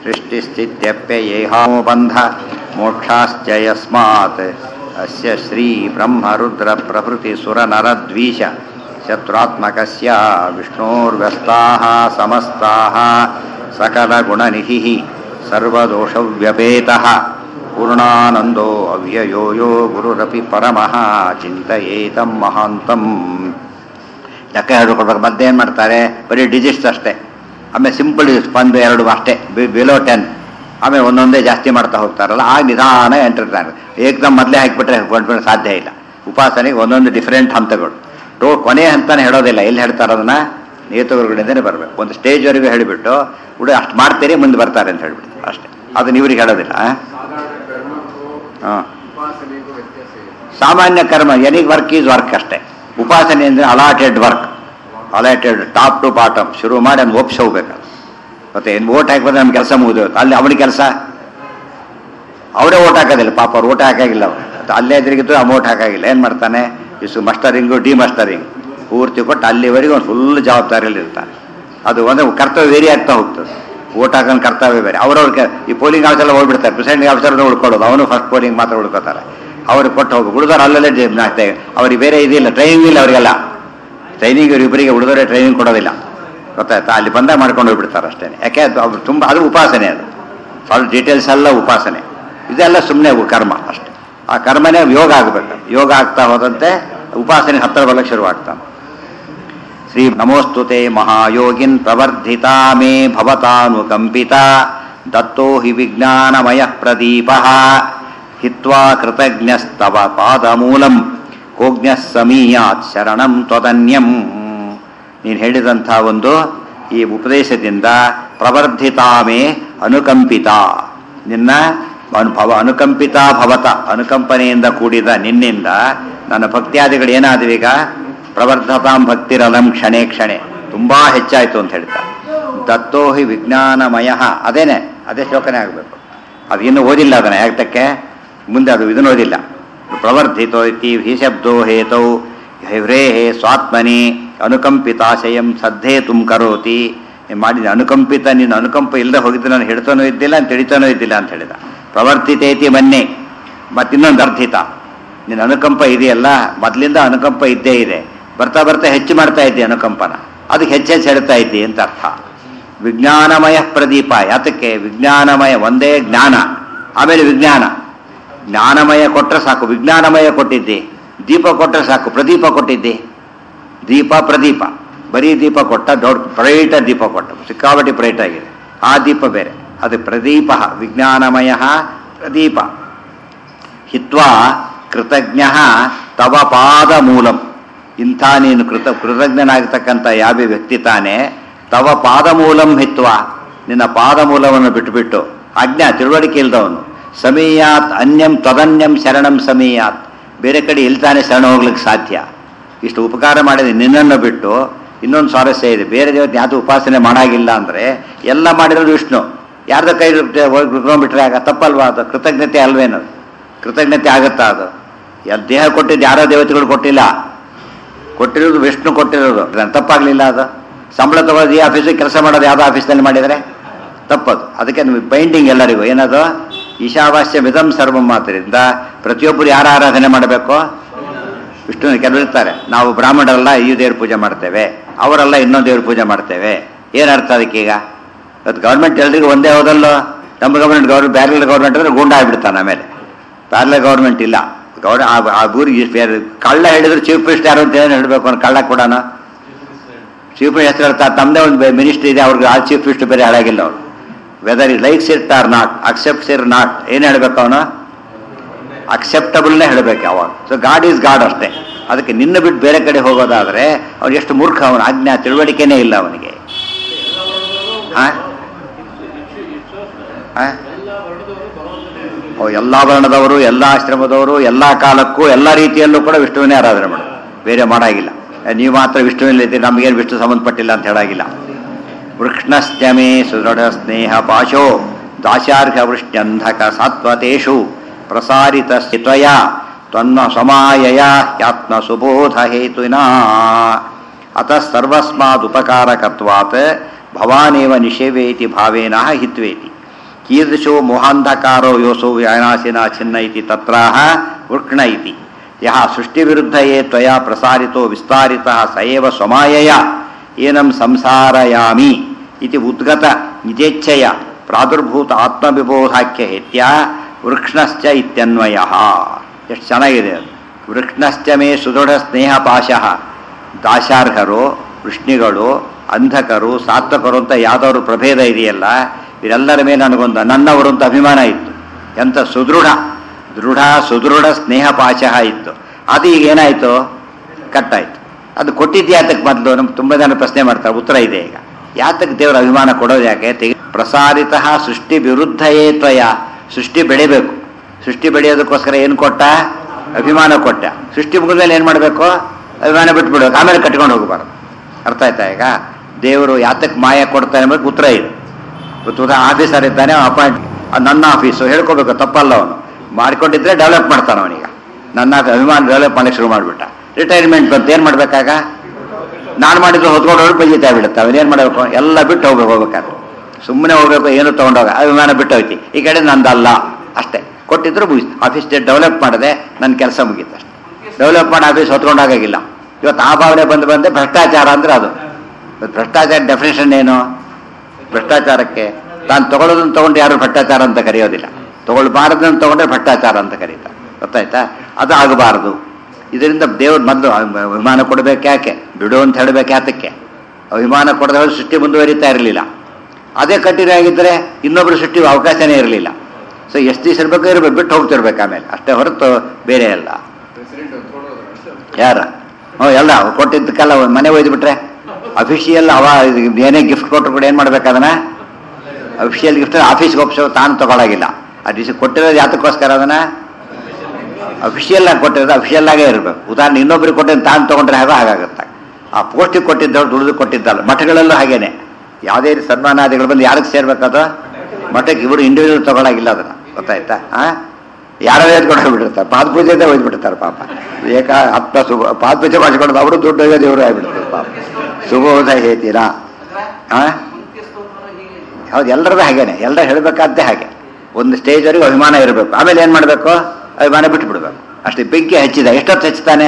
सृष्टिस्थित्यप्ययेहामो बन्ध मोक्षाश्च यस्मात् अस्य श्रीब्रह्मरुद्रप्रभृतिसुरनरद्वीष शत्रुत्मकस्य विष्णोर्व्यस्ताः समस्ताः सकलगुणनिधिः सर्वदोषव्यपेतः पूर्णानन्दो अव्ययो यो गुरुरपि परमः ಚಿಂತಯೇತಂ ಮಹಾಂತಂ ಲೆಕ್ಕ ಹೇಳ್ಕೊಡ್ಬೇಕು ಮಧ್ಯೆ ಏನು ಮಾಡ್ತಾರೆ ಬರೀ ಡಿಜಿಟ್ಸ್ ಅಷ್ಟೇ ಆಮೇಲೆ ಸಿಂಪಲ್ ಒಂದು ಎರಡು ಅಷ್ಟೇ ಬಿಲೋ ಟೆನ್ ಆಮೇಲೆ ಒಂದೊಂದೇ ಜಾಸ್ತಿ ಮಾಡ್ತಾ ಹೋಗ್ತಾರಲ್ಲ ಆ ನಿಧಾನ ಎಂಟರ್ತಾರೆ ಏಕದಮ್ ಮೊದಲೇ ಹಾಕಿಬಿಟ್ರೆ ಕೊಂಡ್ಬಿಡೋ ಸಾಧ್ಯ ಇಲ್ಲ ಉಪಾಸನೆಗೆ ಒಂದೊಂದು ಡಿಫ್ರೆಂಟ್ ಹಂತಗಳು ಟೋ ಕೊನೆಯ ಹಂತನೇ ಹೇಳೋದಿಲ್ಲ ಎಲ್ಲಿ ಹೇಳ್ತಾರೆ ಅದನ್ನ ನೇತುಗಳಿಂದನೇ ಬರಬೇಕು ಒಂದು ಸ್ಟೇಜ್ವರೆಗೂ ಹೇಳಿಬಿಟ್ಟು ಹುಡುಗ ಅಷ್ಟು ಮಾಡ್ತೀರಿ ಮುಂದೆ ಬರ್ತಾರೆ ಅಂತ ಹೇಳ್ಬಿಟ್ಟು ಅಷ್ಟೇ ಅದನ್ನ ಇವ್ರಿಗೆ ಹೇಳೋದಿಲ್ಲ ಹಾಂ ಉಪಾಸನೆಗೂ ವ್ಯತ್ಯಾಸ ಇದೆ ಸಾಮಾನ್ಯ ಕರ್ಮ ಎನಿಗ್ ವರ್ಕ್ ಈಸ್ ವರ್ಕ್ ಅಷ್ಟೇ ಉಪಾಸನೆ ಅಂದರೆ allotted work allotted top to bottom ಶುರು ಮಾಡಿ ಅವ್ನು ಒಪ್ಸಿ ಹೋಗ್ಬೇಕು ಮತ್ತೆ ಏನು ಓಟ್ ಹಾಕಿದ್ರೆ ನಮ್ಮ ಕೆಲಸ ಮುಗಿದೋಯ್ತು ಅಲ್ಲಿ ಅವನ ಕೆಲಸ ಅವರೇ ಓಟ್ ಹಾಕೋದಿಲ್ಲ ಪಾಪ ಅವ್ರು ಓಟ್ ಹಾಕಾಗಿಲ್ಲ ಅವ್ರು ಅದು ಅಲ್ಲೇ ಎದುರಿಗಿದ್ದು ಆ ಓಟ್ ಹಾಕಾಗಿಲ್ಲ ಏನು ಮಾಡ್ತಾನೆ ಇಸು ಮಸ್ಟರಿಂಗು ಡಿ ಮಸ್ಟರಿಂಗ್ ಪೂರ್ತಿ ಕೊಟ್ಟು ಅಲ್ಲಿವರೆಗೂ ಅವ್ನು ಫುಲ್ ಜವಾಬ್ದಾರಿಯಲ್ಲಿ ಇರ್ತಾನೆ ಅದು ಒಂದು ಕರ್ತವ್ಯ ವೇರಿ ಆಗ್ತಾ ಹೋಗ್ತದೆ ಓಟ್ ಹಾಕೋನ್ ಕರ್ತವ್ಯ ಬೇರೆ ಅವ್ರವ್ರ ಕೆ- ಈ ಪೋಲಿಂಗ್ ಆಫೀಸರ್ ಎಲ್ಲ ಹೋಗ್ಬಿಡ್ತಾರೆ ಪ್ರೆಸಿಡೆಂಟ್ ಆಫೀಸರ್ ಉಳ್ಕೊಳ್ಳೋದು ಅವನು ಫಸ್ಟ್ ಪೋಲಿಂಗ್ ಮಾತ್ರ ಉಳ್ಕೋತಾರೆ ಅವ್ರಿಗೆ ಕೊಟ್ಟು ಹೋಗಿ ಉಳಿದವ್ರು ಅಲ್ಲಲ್ಲೇ ಜ- ಆಗ್ತೇವೆ ಅವ್ರಿಗೆ ಬೇರೆ ಇದಿಲ್ಲ ಟ್ರೈನಿಂಗ್ ಇಲ್ಲ ಅವರಿಗೆಲ್ಲ ಟ್ರೈನಿಂಗ್ ಇವರಿಬ್ಬರಿಗೆ ಉಳಿದವರೇ ಟ್ರೈನಿಂಗ್ ಕೊಡೋದಿಲ್ಲ ಗೊತ್ತಾಯ್ತಾ ಅಲ್ಲಿ ಬಂದಾಗ ಮಾಡ್ಕೊಂಡು ಹೋಗ್ಬಿಡ್ತಾರೆ ಅಷ್ಟೇ ಯಾಕೆ ಅದು ಅವ್ರು ತುಂಬ ಅದು ಉಪಾಸನೆ ಅದು ಸ್ವಲ್ಪ ಡೀಟೇಲ್ಸ್ ಎಲ್ಲ ಉಪಾಸನೆ ಇದೆಲ್ಲ ಸುಮ್ಮನೆ ಕರ್ಮ ಅಷ್ಟೇ ಆ ಕರ್ಮನೇ ಯೋಗ ಆಗಬೇಕು ಯೋಗ ಆಗ್ತಾ ಹೋದಂತೆ ಉಪಾಸನೆ ಹತ್ತಿರ ಬರಲಿಕ್ಕೆ ಶುರುವಾಗ್ತಾನೆ ಶ್ರೀ ನಮೋಸ್ತುತೆ ಮಹಾಯೋಗಿನ್ ಪ್ರವರ್ಧಿತಾ ಮೇ ಭವತಾನುಕಂಪಿತ ದತ್ತೋ ಹಿ ವಿಜ್ಞಾನಮಯ ಪ್ರದೀಪ ಹಿತ್ವಾ ಕೃತಜ್ಞಸ್ತವ ಪಾದಮೂಲಂ ಕೋಜ್ಞ ಸಮೀಯಾತ್ ಶರಣಂ ತ್ವದನ್ಯಂ ನೀನು ಹೇಳಿದಂಥ ಒಂದು ಈ ಉಪದೇಶದಿಂದ ಪ್ರವರ್ಧಿತಾ ಮೇ ಅನುಕಂಪಿತ ನಿನ್ನ ಅನುಭವ ಅನುಕಂಪಿತ ಭವತ ಅನುಕಂಪನೆಯಿಂದ ಕೂಡಿದ ನಿನ್ನಿಂದ ನನ್ನ ಭಕ್ತಿಯಾದಿಗಳು ಏನಾದವೀಗ ಪ್ರವರ್ಧತಾಂ ಭಕ್ತಿರಲಂ ಕ್ಷಣೆ ಕ್ಷಣೆ ತುಂಬಾ ಹೆಚ್ಚಾಯ್ತು ಅಂತ ಹೇಳ್ತಾ ದತ್ತೋ ಹಿ ವಿಜ್ಞಾನಮಯ ಅದೇನೆ ಅದೇ ಶ್ಲೋಕನೇ ಆಗಬೇಕು ಅದು ಇನ್ನೂ ಓದಿಲ್ಲ ಅದನ್ನ ಯಾತಕ್ಕೆ ಮುಂದೆ ಅದು ಇದನ್ನು ಓದಿಲ್ಲ ಪ್ರವರ್ಧಿತೋ ಇತಿ ಹಿಶಬ್ದೋ ಹೇತೌ ಹ್ರೇಹೇ ಸ್ವಾತ್ಮನಿ ಅನುಕಂಪಿತಾಶಯಂ ಸದ್ಧೇ ತುಂ ಕರೋತಿ ನೀನ್ ಮಾಡಿದ ಅನುಕಂಪಿತ ನೀನು ಅನುಕಂಪ ಇಲ್ಲದೆ ಹೋಗಿದ್ದು ನಾನು ಹಿಡ್ತಾನೂ ಇದ್ದಿಲ್ಲ ಅಂತ ತಿಳಿತಾನೂ ಇದ್ದಿಲ್ಲ ಅಂತ ಹೇಳಿದ ಪ್ರವರ್ತಿತೇತಿ ಮನ್ನೆ ಮತ್ತಿನ್ನೊಂದು ಅರ್ಥಿತ ನಿನ್ನ ಅನುಕಂಪ ಇದೆಯಲ್ಲ ಮೊದಲಿಂದ ಅನುಕಂಪ ಇದ್ದೇ ಇದೆ ಬರ್ತಾ ಬರ್ತಾ ಹೆಚ್ಚು ಮಾಡ್ತಾ ಇದ್ದೆ ಅನುಕಂಪನ ಅದಕ್ಕೆ ಹೆಚ್ಚೆಚ್ಚು ಹೇಳ್ತಾ ಇದ್ದಿ ಅಂತ ಅರ್ಥ ವಿಜ್ಞಾನಮಯ ಪ್ರದೀಪ ಯಾತಕ್ಕೆ ವಿಜ್ಞಾನಮಯ ಒಂದೇ ಜ್ಞಾನ ಆಮೇಲೆ ವಿಜ್ಞಾನ ಜ್ಞಾನಮಯ ಕೊಟ್ಟರೆ ಸಾಕು ವಿಜ್ಞಾನಮಯ ಕೊಟ್ಟಿದ್ದೆ ದೀಪ ಕೊಟ್ಟರೆ ಸಾಕು ಪ್ರದೀಪ ಕೊಟ್ಟಿದ್ದೆ ದೀಪ ಪ್ರದೀಪ ಬರೀ ದೀಪ ಕೊಟ್ಟ ದೊಡ್ಡ ಪ್ರೈಟ ದೀಪ ಕೊಟ್ಟ ಸಿಕ್ಕಾಪಟ್ಟಿ ಪ್ರೈಟ್ ಆಗಿದೆ ಆ ದೀಪ ಬೇರೆ ಅದು ಪ್ರದೀಪ ವಿಜ್ಞಾನಮಯ ಪ್ರದೀಪ ಹಿತ್ವಾ ಕೃತಜ್ಞ ತವ ಪಾದ ಮೂಲಂ ಇಂಥ ನೀನು ಕೃತ ಕೃತಜ್ಞನಾಗತಕ್ಕಂಥ ಯಾವ ವ್ಯಕ್ತಿ ತಾನೇ ತವ ಪಾದ ಮೂಲಂ ಹಿತ್ವ ನಿನ್ನ ಪಾದ ಮೂಲವನ್ನು ಬಿಟ್ಟುಬಿಟ್ಟು ಅಜ್ಞಾ ತಿಳುವಳಿಕೆ ಇಲ್ದವನು ಸಮೀಯಾತ್ ಅನ್ಯಂ ತದನ್ಯಂ ಶರಣಂ ಸಮೀಯಾತ್ ಬೇರೆ ಕಡೆ ಇಲ್ತಾನೆ ಶರಣ ಹೋಗ್ಲಿಕ್ಕೆ ಸಾಧ್ಯ ಇಷ್ಟು ಉಪಕಾರ ಮಾಡಿದ ನಿನ್ನನ್ನು ಬಿಟ್ಟು ಇನ್ನೊಂದು ಸ್ವಾರಸ್ಯ ಇದೆ ಬೇರೆ ದೇವತೆ ಯಾವುದು ಉಪಾಸನೆ ಮಾಡಾಗಿಲ್ಲ ಅಂದರೆ ಎಲ್ಲ ಮಾಡಿರೋದು ವಿಷ್ಣು ಯಾರ್ದ ಕೈ ಬಿಟ್ರೆ ಆಗ ತಪ್ಪಲ್ವಾ ಅದು ಕೃತಜ್ಞತೆ ಅಲ್ವೇನದು ಕೃತಜ್ಞತೆ ಆಗುತ್ತಾ ಅದು ಎಲ್ ದೇಹ ಕೊಟ್ಟಿದ್ದು ಯಾರೋ ದೇವತೆಗಳು ಕೊಟ್ಟಿಲ್ಲ ಕೊಟ್ಟಿರೋದು ವಿಷ್ಣು ಕೊಟ್ಟಿರೋದು ಅದೇನ್ ತಪ್ಪಾಗ್ಲಿಲ್ಲ ಅದು ಸಂಬಳ ತಗೋದು ಈ ಆಫೀಸಿಗೆ ಕೆಲಸ ಮಾಡೋದು ಯಾವುದೋ ಆಫೀಸ್ನಲ್ಲಿ ಮಾಡಿದರೆ ತಪ್ಪದು ಅದಕ್ಕೆ ನಿಮಗೆ ಬೈಂಡಿಂಗ್ ಎಲ್ಲರಿಗೂ ಏನದು ಈಶಾವಾಸ್ಯ ವಿಧಂ ಸರ್ವಂ ಮಾತ್ರದಿಂದ ಪ್ರತಿಯೊಬ್ಬರು ಯಾರ ಆರಾಧನೆ ಮಾಡಬೇಕು ವಿಷ್ಣುವಿನ ಕೆಲವರು ಇರ್ತಾರೆ ನಾವು ಬ್ರಾಹ್ಮಣರೆಲ್ಲ ಈ ದೇವ್ರ ಪೂಜೆ ಮಾಡ್ತೇವೆ ಅವರೆಲ್ಲ ಇನ್ನೊಂದು ದೇವ್ರ ಪೂಜೆ ಮಾಡ್ತೇವೆ ಏನರ್ಥ ಅದಕ್ಕೀಗ ಇವತ್ತು ಗೌರ್ಮೆಂಟ್ ಎಲ್ರಿಗೂ ಒಂದೇ ಹೋದಲ್ಲೋ ನಮ್ಮ ಗೌರ್ಮೆಂಟ್ ಗೌರ್ಮೆಂಟ್ ಬ್ಯಾರಲ್ ಗೌರ್ಮೆಂಟ್ ಅಂದ್ರೆ ಗೂಂಡ ಆಗ್ಬಿಡ್ತಾನೆ ಆಮೇಲೆ ಪ್ಯಾರಲ್ ಗೌರ್ಮೆಂಟ್ ಇಲ್ಲ ಗೌರ್ ಆ- ಆ ಊರಿಗೆ ಬೇರೆ ಕಳ್ಳ ಹೇಳಿದ್ರೆ ಚೀಫ್ ಮಿನಿಸ್ಟರ್ ಯಾರು ಅಂತ ಏನು ಹೇಳಬೇಕು ಅವ್ನು ಕಳ್ಳ ಕೊಡೋಣ ಚೀಫ್ ಮಿನಿಸ್ಟರ್ ಹೇಳ್ತಾ ತಮ್ಮದೇ ಒಂದು ಮಿನಿಸ್ಟರ್ ಇದೆ ಅವ್ರಿಗೆ ಆ ಚೀಫ್ ಮಿನಿಸ್ಟರ್ ಬೇರೆ ಹಾಳಾಗಿಲ್ಲ ಅವರು whether is likes it or not accepts or not ಏನು ಹೇಳ್ಬೇಕು ಅವನು ಅಕ್ಸೆಪ್ಟಬಲ್ನೇ ಹೇಳಬೇಕು ಯಾವಾಗ ಸೊ ಗಾಡ್ ಈಸ್ ಗಾಡ್ ಅಷ್ಟೇ ಅದಕ್ಕೆ ನಿನ್ನ ಬಿಟ್ಟು ಬೇರೆ ಕಡೆ ಹೋಗೋದಾದ್ರೆ ಅವ್ನು ಎಷ್ಟು ಮೂರ್ಖ ಅವನು ಆಜ್ಞಾ ತಿಳುವಳಿಕೆನೇ ಇಲ್ಲ ಅವನಿಗೆ ಆ? ಆ? ಓ ಎಲ್ಲ ವರ್ಣದವರು ಎಲ್ಲ ಆಶ್ರಮದವರು ಎಲ್ಲ ಕಾಲಕ್ಕೂ ಎಲ್ಲ ರೀತಿಯಲ್ಲೂ ಕೂಡ ವಿಷ್ಣುವನ್ನೇ ಆರಾಧನೆ ಮಾಡು ಬೇರೆ ಮಾಡಾಗಿಲ್ಲ ಏ, ನೀವು ಮಾತ್ರ ವಿಷ್ಣುವಿನಲ್ಲಿದ್ದೀರಿ ನಮಗೇನು ವಿಷ್ಣು ಸಂಬಂಧಪಟ್ಟಿಲ್ಲ ಅಂತ ಹೇಳಾಗಿಲ್ಲ ವೃಕ್ಷ್ಣಶ್ಚಮೇ ಸುದೃಢ ಸ್ನೇಹ ಪಾಶೋ ದಾಶಾರ್ಘ ವೃಷ್ಣ್ಯಂಧಕ ಸಾತ್ವತೇಷು ಪ್ರಸಾರಿತ ಸ್ಥಿತ್ವಯ ತ್ವನ್ನ ಸಮಾಯಯ ಯಾತ್ಮ ಸುಬೋಧ ಹೇತುನಾ ಅತಃ ಸರ್ವಸ್ಮಾದ್ ಉಪಕಾರಕತ್ವಾತ್ ಭವಾನೇವ ನಿಷೇವೇತಿ ಭಾವೇನ ಹಿತ್ವೇತಿ ಕೀದೃಶೋ ಮೋಹಾಂಧಕಾರೋ ಯೋಸೋ ವ್ಯಾನಾಶಿನ ಚಿನ್ನ ಇತಿ ತತ್ರಾಹ ವೃಕ್ಣ ಇತಿ ಯಹ ಸೃಷ್ಟಿವಿರುದ್ಧ ಯೇ ತ್ವಯಾ ಪ್ರಸಾರಿತೋ ವಿಸ್ತಾರಿತಃ ಸ ಏವ ಸ್ವಮಾಯಯ ಏನಂ ಸಂಸಾರಯಾಮಿ ಇತಿ ಉದ್ಗತ ನಿಜೇಚ್ಛಯ ಪ್ರಾದುರ್ಭೂತ ಆತ್ಮವಿಬೋಧಾಖ್ಯ ಹೇತ್ಯ ವೃಕ್ಷ್ಣಶ್ಚ ಇತ್ಯನ್ವಯ ಎಷ್ಟು ಚೆನ್ನಾಗಿದೆ ಅದು ವೃಕ್ಷ್ಣಶ್ಚ ಮೇ ಸುದೃಢ ಸ್ನೇಹ ಪಾಶಃ ದಾಶಾರ್ಹರು ವೃಷ್ಣಿಗಳು ಅಂಧಕರು ಸಾತ್ವಕರು ಅಂತ ಯಾವ್ದಾದ್ರು ಪ್ರಭೇದ ಇದೆಯಲ್ಲ ಇದೆಲ್ಲರ ಮೇಲೆ ನನಗೊಂದು ನನ್ನವರು ಅಂತ ಅಭಿಮಾನ ಇತ್ತು ಎಂಥ ಸುದೃಢ ದೃಢ ಸುದೃಢ ಸ್ನೇಹ ಪಾಶಃ ಇತ್ತು ಅದು ಈಗ ಏನಾಯಿತು ಕಟ್ಟಾಯ್ತು ಅದು ಕೊಟ್ಟಿದ್ದು ಯಾತಕ್ಕೆ ಮೊದಲು ನಮ್ಗೆ ತುಂಬ ಜನ ಪ್ರಶ್ನೆ ಮಾಡ್ತಾರೆ ಉತ್ತರ ಇದೆ ಈಗ ಯಾತಕ್ಕೆ ದೇವರ ಅಭಿಮಾನ ಕೊಡೋದು ಯಾಕೆ ತೆಗೆ ಪ್ರಸಾರಿತ ಸೃಷ್ಟಿ ವಿರುದ್ಧಯೇ ತ್ವಯ ಸೃಷ್ಟಿ ಬೆಳಿಬೇಕು ಸೃಷ್ಟಿ ಬೆಳೆಯೋದಕ್ಕೋಸ್ಕರ ಏನು ಕೊಟ್ಟ ಅಭಿಮಾನ ಕೊಟ್ಟ ಸೃಷ್ಟಿ ಮುಗಿದ್ಮೇಲೆ ಏನು ಮಾಡಬೇಕು ಅಭಿಮಾನ ಬಿಟ್ಬಿಡ್ಬೇಕು ಆಮೇಲೆ ಕಟ್ಕೊಂಡು ಹೋಗಬಾರ್ದು ಅರ್ಥ ಆಯ್ತಾ ಈಗ ದೇವರು ಯಾತಕ್ಕೆ ಮಾಯ ಕೊಡ್ತಾನೆ ಎಂಬುದಕ್ಕೆ ಉತ್ತರ ಇದೆ ಇವತ್ತು ಉದಾ ಆಫೀಸರ್ ಇದ್ದಾನೆ ಅಪಾಯಿಂಟ್ ನನ್ನ ಆಫೀಸು ಹೇಳ್ಕೋಬೇಕು ತಪ್ಪಲ್ಲ ಅವನು ಮಾಡ್ಕೊಂಡಿದ್ರೆ ಡೆವಲಪ್ ಮಾಡ್ತಾನೆ ಅವನೀಗ ನನ್ನ ಅಭಿಮಾನ ಡೆವಲಪ್ ಮಾಡಕ್ಕೆ ಶುರು ಮಾಡಿಬಿಟ್ಟ ರಿಟೈರ್ಮೆಂಟ್ ಬಂತು ಏನು ಮಾಡ್ಬೇಕಾಗ ನಾನು ಮಾಡಿದ್ರು ಹೊತ್ಕೊಂಡು ಹೋಗಿ ಬೈತಾ ಬಿಡುತ್ತೆ ಅವನೇನು ಮಾಡಬೇಕು ಎಲ್ಲ ಬಿಟ್ಟು ಹೋಗ್ಬೇಕು ಹೋಗ್ಬೇಕಾದ್ರೆ ಸುಮ್ಮನೆ ಹೋಗ್ಬೇಕು ಏನು ತೊಗೊಂಡೋಗ ಅಭಿಮಾನ ಬಿಟ್ಟು ಹೋಯ್ತಿ ಈ ಕಡೆ ನಂದಲ್ಲ ಅಷ್ಟೇ ಕೊಟ್ಟಿದ್ರು ಮುಗಿಸ್ತು ಆಫೀಸ್ ಡೆವಲಪ್ ಮಾಡಿದೆ ನನ್ನ ಕೆಲಸ ಮುಗೀತು ಅಷ್ಟೇ ಡೆವಲಪ್ ಮಾಡಿ ಆಫೀಸ್ ಹೊತ್ಕೊಂಡೋಗಾಗಿಲ್ಲ ಇವತ್ತು ಆ ಭಾವನೆ ಬಂದು ಬಂದೆ ಭ್ರಷ್ಟಾಚಾರ ಅಂದ್ರೆ ಅದು ಇವತ್ತು ಭ್ರಷ್ಟಾಚಾರ ಡೆಫಿನೇಷನ್ ಏನು ಭ್ರಷ್ಟಾಚಾರಕ್ಕೆ ತಾನು ತಗೊಳ್ಳೋದನ್ನು ತಗೊಂಡು ಯಾರು ಭ್ರಷ್ಟಾಚಾರ ಅಂತ ಕರೆಯೋದಿಲ್ಲ ತಗೊಳ್ಬಾರದನ್ನು ತಗೊಂಡ್ರೆ ಭ್ರಷ್ಟಾಚಾರ ಅಂತ ಕರೀತಾರೆ ಗೊತ್ತಾಯ್ತಾ ಅದು ಆಗಬಾರದು ಇದರಿಂದ ದೇವ್ರು ಮೊದಲು ಅಭಿಮಾನ ಕೊಡಬೇಕು ಯಾಕೆ ಬಿಡು ಅಂತ ಹೇಳಬೇಕು ಯಾತಕ್ಕೆ ಅಭಿಮಾನ ಕೊಡದ ಹೋದ್ರೆ ಸೃಷ್ಟಿ ಮುಂದುವರಿತಾ ಇರಲಿಲ್ಲ ಅದೇ ಕಂಟಿನ್ಯೂ ಆಗಿದ್ದರೆ ಇನ್ನೊಬ್ಬರು ಸೃಷ್ಟಿ ಅವಕಾಶನೇ ಇರಲಿಲ್ಲ ಸೊ ಎಷ್ಟು ದಿವಸ ಇರಬೇಕು ಇರಬೇಕು ಬಿಟ್ಟು ಹೋಗ್ತಿರ್ಬೇಕು ಆಮೇಲೆ ಅಷ್ಟೇ ಹೊರತು ಬೇರೆ ಅಲ್ಲ ಯಾರ ಹ್ಞೂ ಎಲ್ಲ ಕೊಟ್ಟಿದ್ದಕ್ಕೆಲ್ಲ ಒಂದ್ ಮನೆ ಒಯ್ದು ಬಿಟ್ರೆ ಅಫಿಷಿಯಲ್ ಅವ ಇದು ಏನೇ ಗಿಫ್ಟ್ ಕೊಟ್ಟರು ಕೂಡ ಏನು ಮಾಡ್ಬೇಕು ಅದನ್ನ ಅಫಿಷಿಯಲ್ ಗಿಫ್ಟ್ ಆಫೀಸ್ಗೆ ಒಪ್ಸೋ ತಾನು ತಗೊಳಗಿಲ್ಲ ಆ ದಿವಸ ಕೊಟ್ಟಿರೋದು ಯಾತಕ್ಕೋಸ್ಕರ ಅದನ್ನ ಅಫಿಷಿಯಲ್ ಆಗಿ ಕೊಟ್ಟಿರೋದು ಅಫಿಷಿಯಲ್ ಆಗೇ ಇರಬೇಕು ಉದಾಹರಣೆ ಇನ್ನೊಬ್ರಿಗೆ ಕೊಟ್ಟಿದ್ದು ತಾನು ತಗೊಂಡ್ರೆ ಹಾಗೋ ಹಾಗಾಗುತ್ತೆ ಆ ಪೋಸ್ಟಿಗೆ ಕೊಟ್ಟಿದ್ದವ್ರು ದುಡಿದು ಕೊಟ್ಟಿದ್ದಲ್ಲ ಮಠಗಳಲ್ಲೂ ಹಾಗೇನೆ ಯಾವುದೇ ರೀತಿ ಸನ್ಮಾನಾದಿಗಳು ಬಂದು ಯಾರಿಗೆ ಸೇರ್ಬೇಕದು ಮಠಕ್ಕೆ ಇವರು ಇಂಡಿವಿಜುವಲ್ ತಗೊಳಗಿಲ್ಲ ಅದನ್ನ ಗೊತ್ತಾಯ್ತಾ ಆ ಯಾರೋ ಎತ್ಕೊಂಡು ಹೋಗ್ಬಿಟ್ಟಿರ್ತಾರೆ ಪಾದಪೂಜೆಯಿಂದ ಒಯ್ದ್ಬಿಡ್ತಾರೆ ಪಾಪ ಏಕ ಹತ್ತ ಶುಭ ಪಾದಪೂಜೆ ಮಾಡಿಕೊಂಡು ಅವರು ದುಡ್ಡು ಒಯ್ಯೋದು ಇವರು ಆಗ್ಬಿಡ್ತಾರೆ ಪಾಪ ಶುಭೋದ ಹೇಳ್ತೀರಾ ಆ ಹೌದು ಎಲ್ಲರದ್ದು ಹಾಗೇನೆ ಎಲ್ಲರೂ ಹೇಳಬೇಕಾದ್ದೇ ಹಾಗೆ ಒಂದು ಸ್ಟೇಜ್ವರೆಗೂ ಅಭಿಮಾನ ಇರಬೇಕು ಆಮೇಲೆ ಏನು ಮಾಡಬೇಕು ಅಭಿಮಾನ ಬಿಟ್ಬಿಡ್ಬೇಕು ಅಷ್ಟೇ ಬೆಂಕಿ ಹಚ್ಚಿದ ಎಷ್ಟೊತ್ತು ಹಚ್ತಾನೆ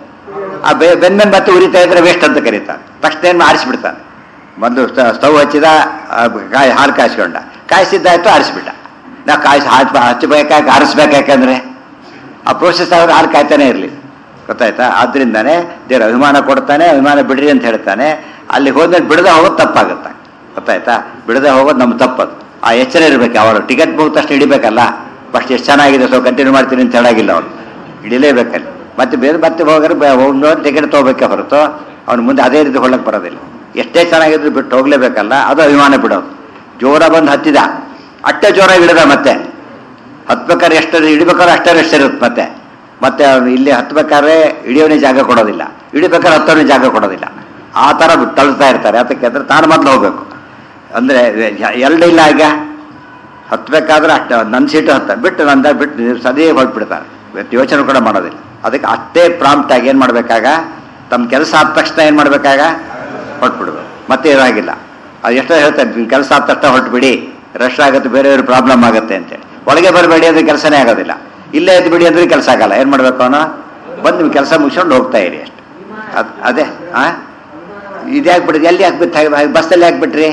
ಆ ಬೆ ಬೆನ್ಮೇಲೆ ಮತ್ತೆ ಉರಿತಾ ಇದ್ರೆ ವೇಸ್ಟ್ ಅಂತ ಕರೀತಾನೆ ತಕ್ಷಣ ಏನು ಆರಿಸ್ಬಿಡ್ತಾನೆ ಮೊದಲು ಸ್ಟವ್ ಹಚ್ಚಿದ ಆ, ಕಾಯಿ ಹಾಲು ಕಾಯಿಸ್ಕೊಂಡ ಕಾಯಿಸಿದ್ದಾಯ್ತು ಆರಿಸ್ಬಿಟ್ಟ ನಾ ಕಾಯಿಸಿ ಹಾಕಿ ಹಚ್ಚಬೇಕಾಗಿ ಆರಿಸ್ಬೇಕಾಕಂದ್ರೆ ಆ ಪ್ರೋಸೆಸ್ ಆದ್ರೆ ಹಾಲು ಕಾಯ್ತಾನೆ ಇರಲಿ ಗೊತ್ತಾಯ್ತಾ ಆದ್ರಿಂದಾನೇ ದೇವ್ರ ಅಭಿಮಾನ ಕೊಡ್ತಾನೆ ಅಭಿಮಾನ ಬಿಡ್ರಿ ಅಂತ ಹೇಳ್ತಾನೆ ಅಲ್ಲಿ ಹೋದ್ಮೇಲೆ ಬಿಡದೆ ಹೋಗೋದು ತಪ್ಪಾಗುತ್ತೆ ಗೊತ್ತಾಯ್ತಾ ಬಿಡದೆ ಹೋಗೋದು ನಮ್ಮ ತಪ್ಪದು ಆ ಎಚ್ಚರ ಇರಬೇಕು ಅವರು ಟಿಕೆಟ್ ಮುಗಿದ ತಕ್ಷಣ ಹಿಡಿಬೇಕಲ್ಲ ಫಸ್ಟ್ ಎಷ್ಟು ಚೆನ್ನಾಗಿದೆ ಸೊ ಕಂಟಿನ್ಯೂ ಮಾಡ್ತೀನಿ ಅಂತ ಹೇಳಾಗಿಲ್ಲ ಅವನು ಹಿಡಿಲೇಬೇಕಲ್ಲಿ ಮತ್ತೆ ಬೇರೆ ಮತ್ತೆ ಹೋಗಾರೆ ಹೋಗಿ ಟಿಕೆಟ್ ತೊಗೋಬೇಕೆ ಹೊರತು ಅವ್ನು ಮುಂದೆ ಅದೇ ರೀತಿ ಹೊಳ್ಳಕ್ಕೆ ಬರೋದಿಲ್ಲ ಎಷ್ಟೇ ಚೆನ್ನಾಗಿದ್ರು ಬಿಟ್ಟು ಹೋಗ್ಲೇಬೇಕಲ್ಲ ಅದು ಅಭಿಮಾನ ಬಿಡೋದು ಜೋರ ಬಂದು ಹತ್ತಿದ ಅಟ್ಟೆ ಜೋರಾಗಿ ಹಿಡಿದ ಮತ್ತೆ ಹತ್ಬೇಕಾದ್ರೆ ಎಷ್ಟು ಹಿಡಿಬೇಕಾದ್ರೆ ಅಷ್ಟೇ ರೆಸ್ಟ್ ಇರುತ್ತೆ ಮತ್ತೆ ಮತ್ತೆ ಅವ್ನು ಇಲ್ಲಿ ಹತ್ಬೇಕಾದ್ರೆ ಹಿಡಿಯೋನೇ ಜಾಗ ಕೊಡೋದಿಲ್ಲ ಹಿಡಿಬೇಕಾದ್ರೆ ಹತ್ತೋನೇ ಜಾಗ ಕೊಡೋದಿಲ್ಲ ಆ ಥರ ಬಿಟ್ಟು ತಳ್ತಾ ಇರ್ತಾರೆ ಅದಕ್ಕೆ ಅಂದ್ರೆ ತಾನು ಮೊದಲು ಹೋಗ್ಬೇಕು ಅಂದರೆ ಎರಡು ಇಲ್ಲ ಈಗ ಹತ್ಬೇಕಾದ್ರೆ ಅಷ್ಟೇ ನನ್ನ ಸೀಟು ಹತ್ತ ಬಿಟ್ಟು ನಂದ ಬಿಟ್ಟು ಸದೇ ಹೊರಟ್ಬಿಡ್ತಾರೆ ಇವತ್ತು ಯೋಚನೆ ಕೂಡ ಮಾಡೋದಿಲ್ಲ ಅದಕ್ಕೆ ಅಷ್ಟೇ ಪ್ರಾಂಪ್ಟ್ ಆಗಿ ಏನು ಮಾಡಬೇಕಾಗ ತಮ್ಮ ಕೆಲಸ ಆದ ತಕ್ಷಣ ಏನು ಮಾಡಬೇಕಾಗ ಹೊರಟ್ಬಿಡ್ಬೇಕು ಮತ್ತೆ ಇರಾಗಿಲ್ಲ ಅದು ಎಷ್ಟೋ ಹೇಳ್ತಾರೆ ನಿಮ್ಮ ಕೆಲಸ ಆದ ತಕ್ಷಣ ಹೊರಟ್ಬಿಡಿ ರಶ್ ಆಗುತ್ತೆ ಬೇರೆಯವ್ರಿಗೆ ಪ್ರಾಬ್ಲಮ್ ಆಗುತ್ತೆ ಅಂತೇಳಿ ಒಳಗೆ ಬರಬೇಡಿ ಅಂದ್ರೆ ಕೆಲಸನೇ ಆಗೋದಿಲ್ಲ ಇಲ್ಲೇ ಎದ್ದು ಬಿಡಿ ಅಂದ್ರೆ ಕೆಲಸ ಆಗಲ್ಲ ಏನು ಮಾಡ್ಬೇಕು ಅವನು ಬಂದು ನಿಮ್ಮ ಕೆಲಸ ಮುಗಿಸ್ಕೊಂಡು ಹೋಗ್ತಾ ಇರಿ ಅಷ್ಟೆ ಅದು ಅದೇ ಆ ಇದು ಹಾಕ್ಬಿಡ್ರಿ ಎಲ್ಲಿ ಹಾಕ್ಬಿಟ್ಟು ಬಸ್ಸಲ್ಲಿ ಹಾಕ್ಬಿಟ್ರಿ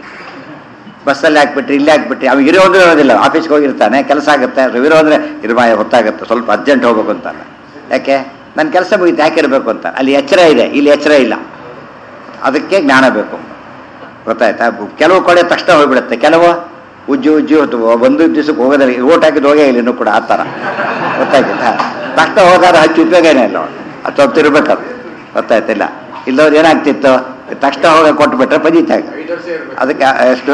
ಬಸ್ಸಲ್ಲಿ ಹಾಕ್ಬಿಟ್ರಿ ಇಲ್ಲಿ ಹಾಕ್ಬಿಟ್ರಿ ಅವಾಗ ಇರೋ ಅಂದ್ರೆ ಇರೋದಿಲ್ಲ ಆಫೀಸ್ಗೆ ಹೋಗಿರ್ತಾನೆ ಕೆಲಸ ಆಗುತ್ತೆ ಇರೋ ಅಂದ್ರೆ ಇರ್ಮಾಯ ಹೊತ್ತಾಗುತ್ತೆ ಸ್ವಲ್ಪ ಅರ್ಜೆಂಟ್ ಹೋಗ್ಬೇಕು ಅಂತಾನೆ ಯಾಕೆ ನನ್ನ ಕೆಲಸ ಮುಗಿತು ಯಾಕೆ ಇರಬೇಕು ಅಂತ ಅಲ್ಲಿ ಎಚ್ಚರ ಇದೆ ಇಲ್ಲಿ ಎಚ್ಚರ ಇಲ್ಲ ಅದಕ್ಕೆ ಜ್ಞಾನ ಬೇಕು ಗೊತ್ತಾಯ್ತಾ ಕೆಲವು ಕಡೆ ತಕ್ಷಣ ಹೋಗ್ಬಿಡುತ್ತೆ ಕೆಲವು ಉಜ್ಜು ಉಜ್ಜು ಹೊತ್ತು ಒಂದು ದಿವಸಕ್ಕೆ ಹೋಗೋದಿಲ್ಲ ಓಟ್ ಹಾಕಿದ್ದು ಹೋಗೇ ಇಲ್ಲ ಇನ್ನೂ ಕೂಡ ಆ ಥರ ಗೊತ್ತಾಯ್ತಿಲ್ಲ ತಕ್ಷಣ ಹೋದಾರ ಹಚ್ಚಿ ಉಪಯೋಗನೇ ಇಲ್ಲ ಅದು ಸ್ವಲ್ಪ ತಿರ್ಬೇಕದು ಗೊತ್ತಾಯ್ತಿಲ್ಲ ಇಲ್ಲವ್ರು ಏನಾಗ್ತಿತ್ತು ತಕ್ಷಣ ಹೋಗಿ ಕೊಟ್ಬಿಟ್ರೆ ಪದೀತಾಗ ಅದಕ್ಕೆ ಎಷ್ಟು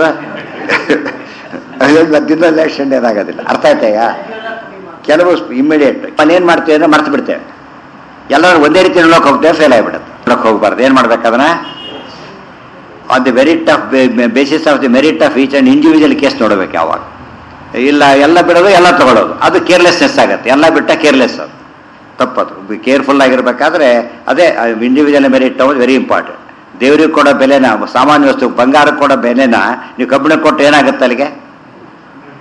ದಿನ ಎಲೆಕ್ಷನ್ ಏನಾಗೋದಿಲ್ಲ ಅರ್ಥ ಆಯ್ತಾ ಈಗ ಕೆಲವು ಇಮ್ಮಿಡಿಯೇಟ್ ಏನು ಮಾಡ್ತೀವಿ ಅಂದ್ರೆ ಮರ್ತು ಬಿಡ್ತೇವೆ ಎಲ್ಲರೂ ಒಂದೇ ರೀತಿ ನೋಡೋಕೆ ಹೋಗ್ತೇವೆ ಫೇಲ್ ಆಗಿಬಿಡುತ್ತೆ ನೋಡೋಕೆ ಹೋಗ್ಬಾರ್ದು ಏನು ಮಾಡ್ಬೇಕು ಅದನ್ನ on the merit of basis of the merit of each and individual case ನೋಡಬೇಕು ಯಾವಾಗ ಇಲ್ಲ ಎಲ್ಲ ಬಿಡೋದು ಎಲ್ಲ ತಗೊಳ್ಳೋದು ಅದು ಕೇರ್ಲೆಸ್ನೆಸ್ ಆಗುತ್ತೆ ಎಲ್ಲ ಬಿಟ್ಟ ಕೇರ್ಲೆಸ್ ಅದು ತಪ್ಪದು ಕೇರ್ಫುಲ್ ಆಗಿರ್ಬೇಕಾದ್ರೆ ಅದೇ ಇಂಡಿವಿಜುವಲ್ ಮೆರಿಟ್ ಅನ್ನೋದು ವೆರಿ ಇಂಪಾರ್ಟೆಂಟ್ ದೇವ್ರಿಗೆ ಕೊಡೋ ಬೆಲೆನ ಸಾಮಾನ್ಯ ವಸ್ತು ಬಂಗಾರಕ್ಕೆ ಕೊಡೋ ಬೆಲೆನ ನೀವು ಕಬ್ಬಿಣಕ್ಕೆ ಕೊಟ್ಟು ಏನಾಗುತ್ತೆ ಅಲ್ಲಿಗೆ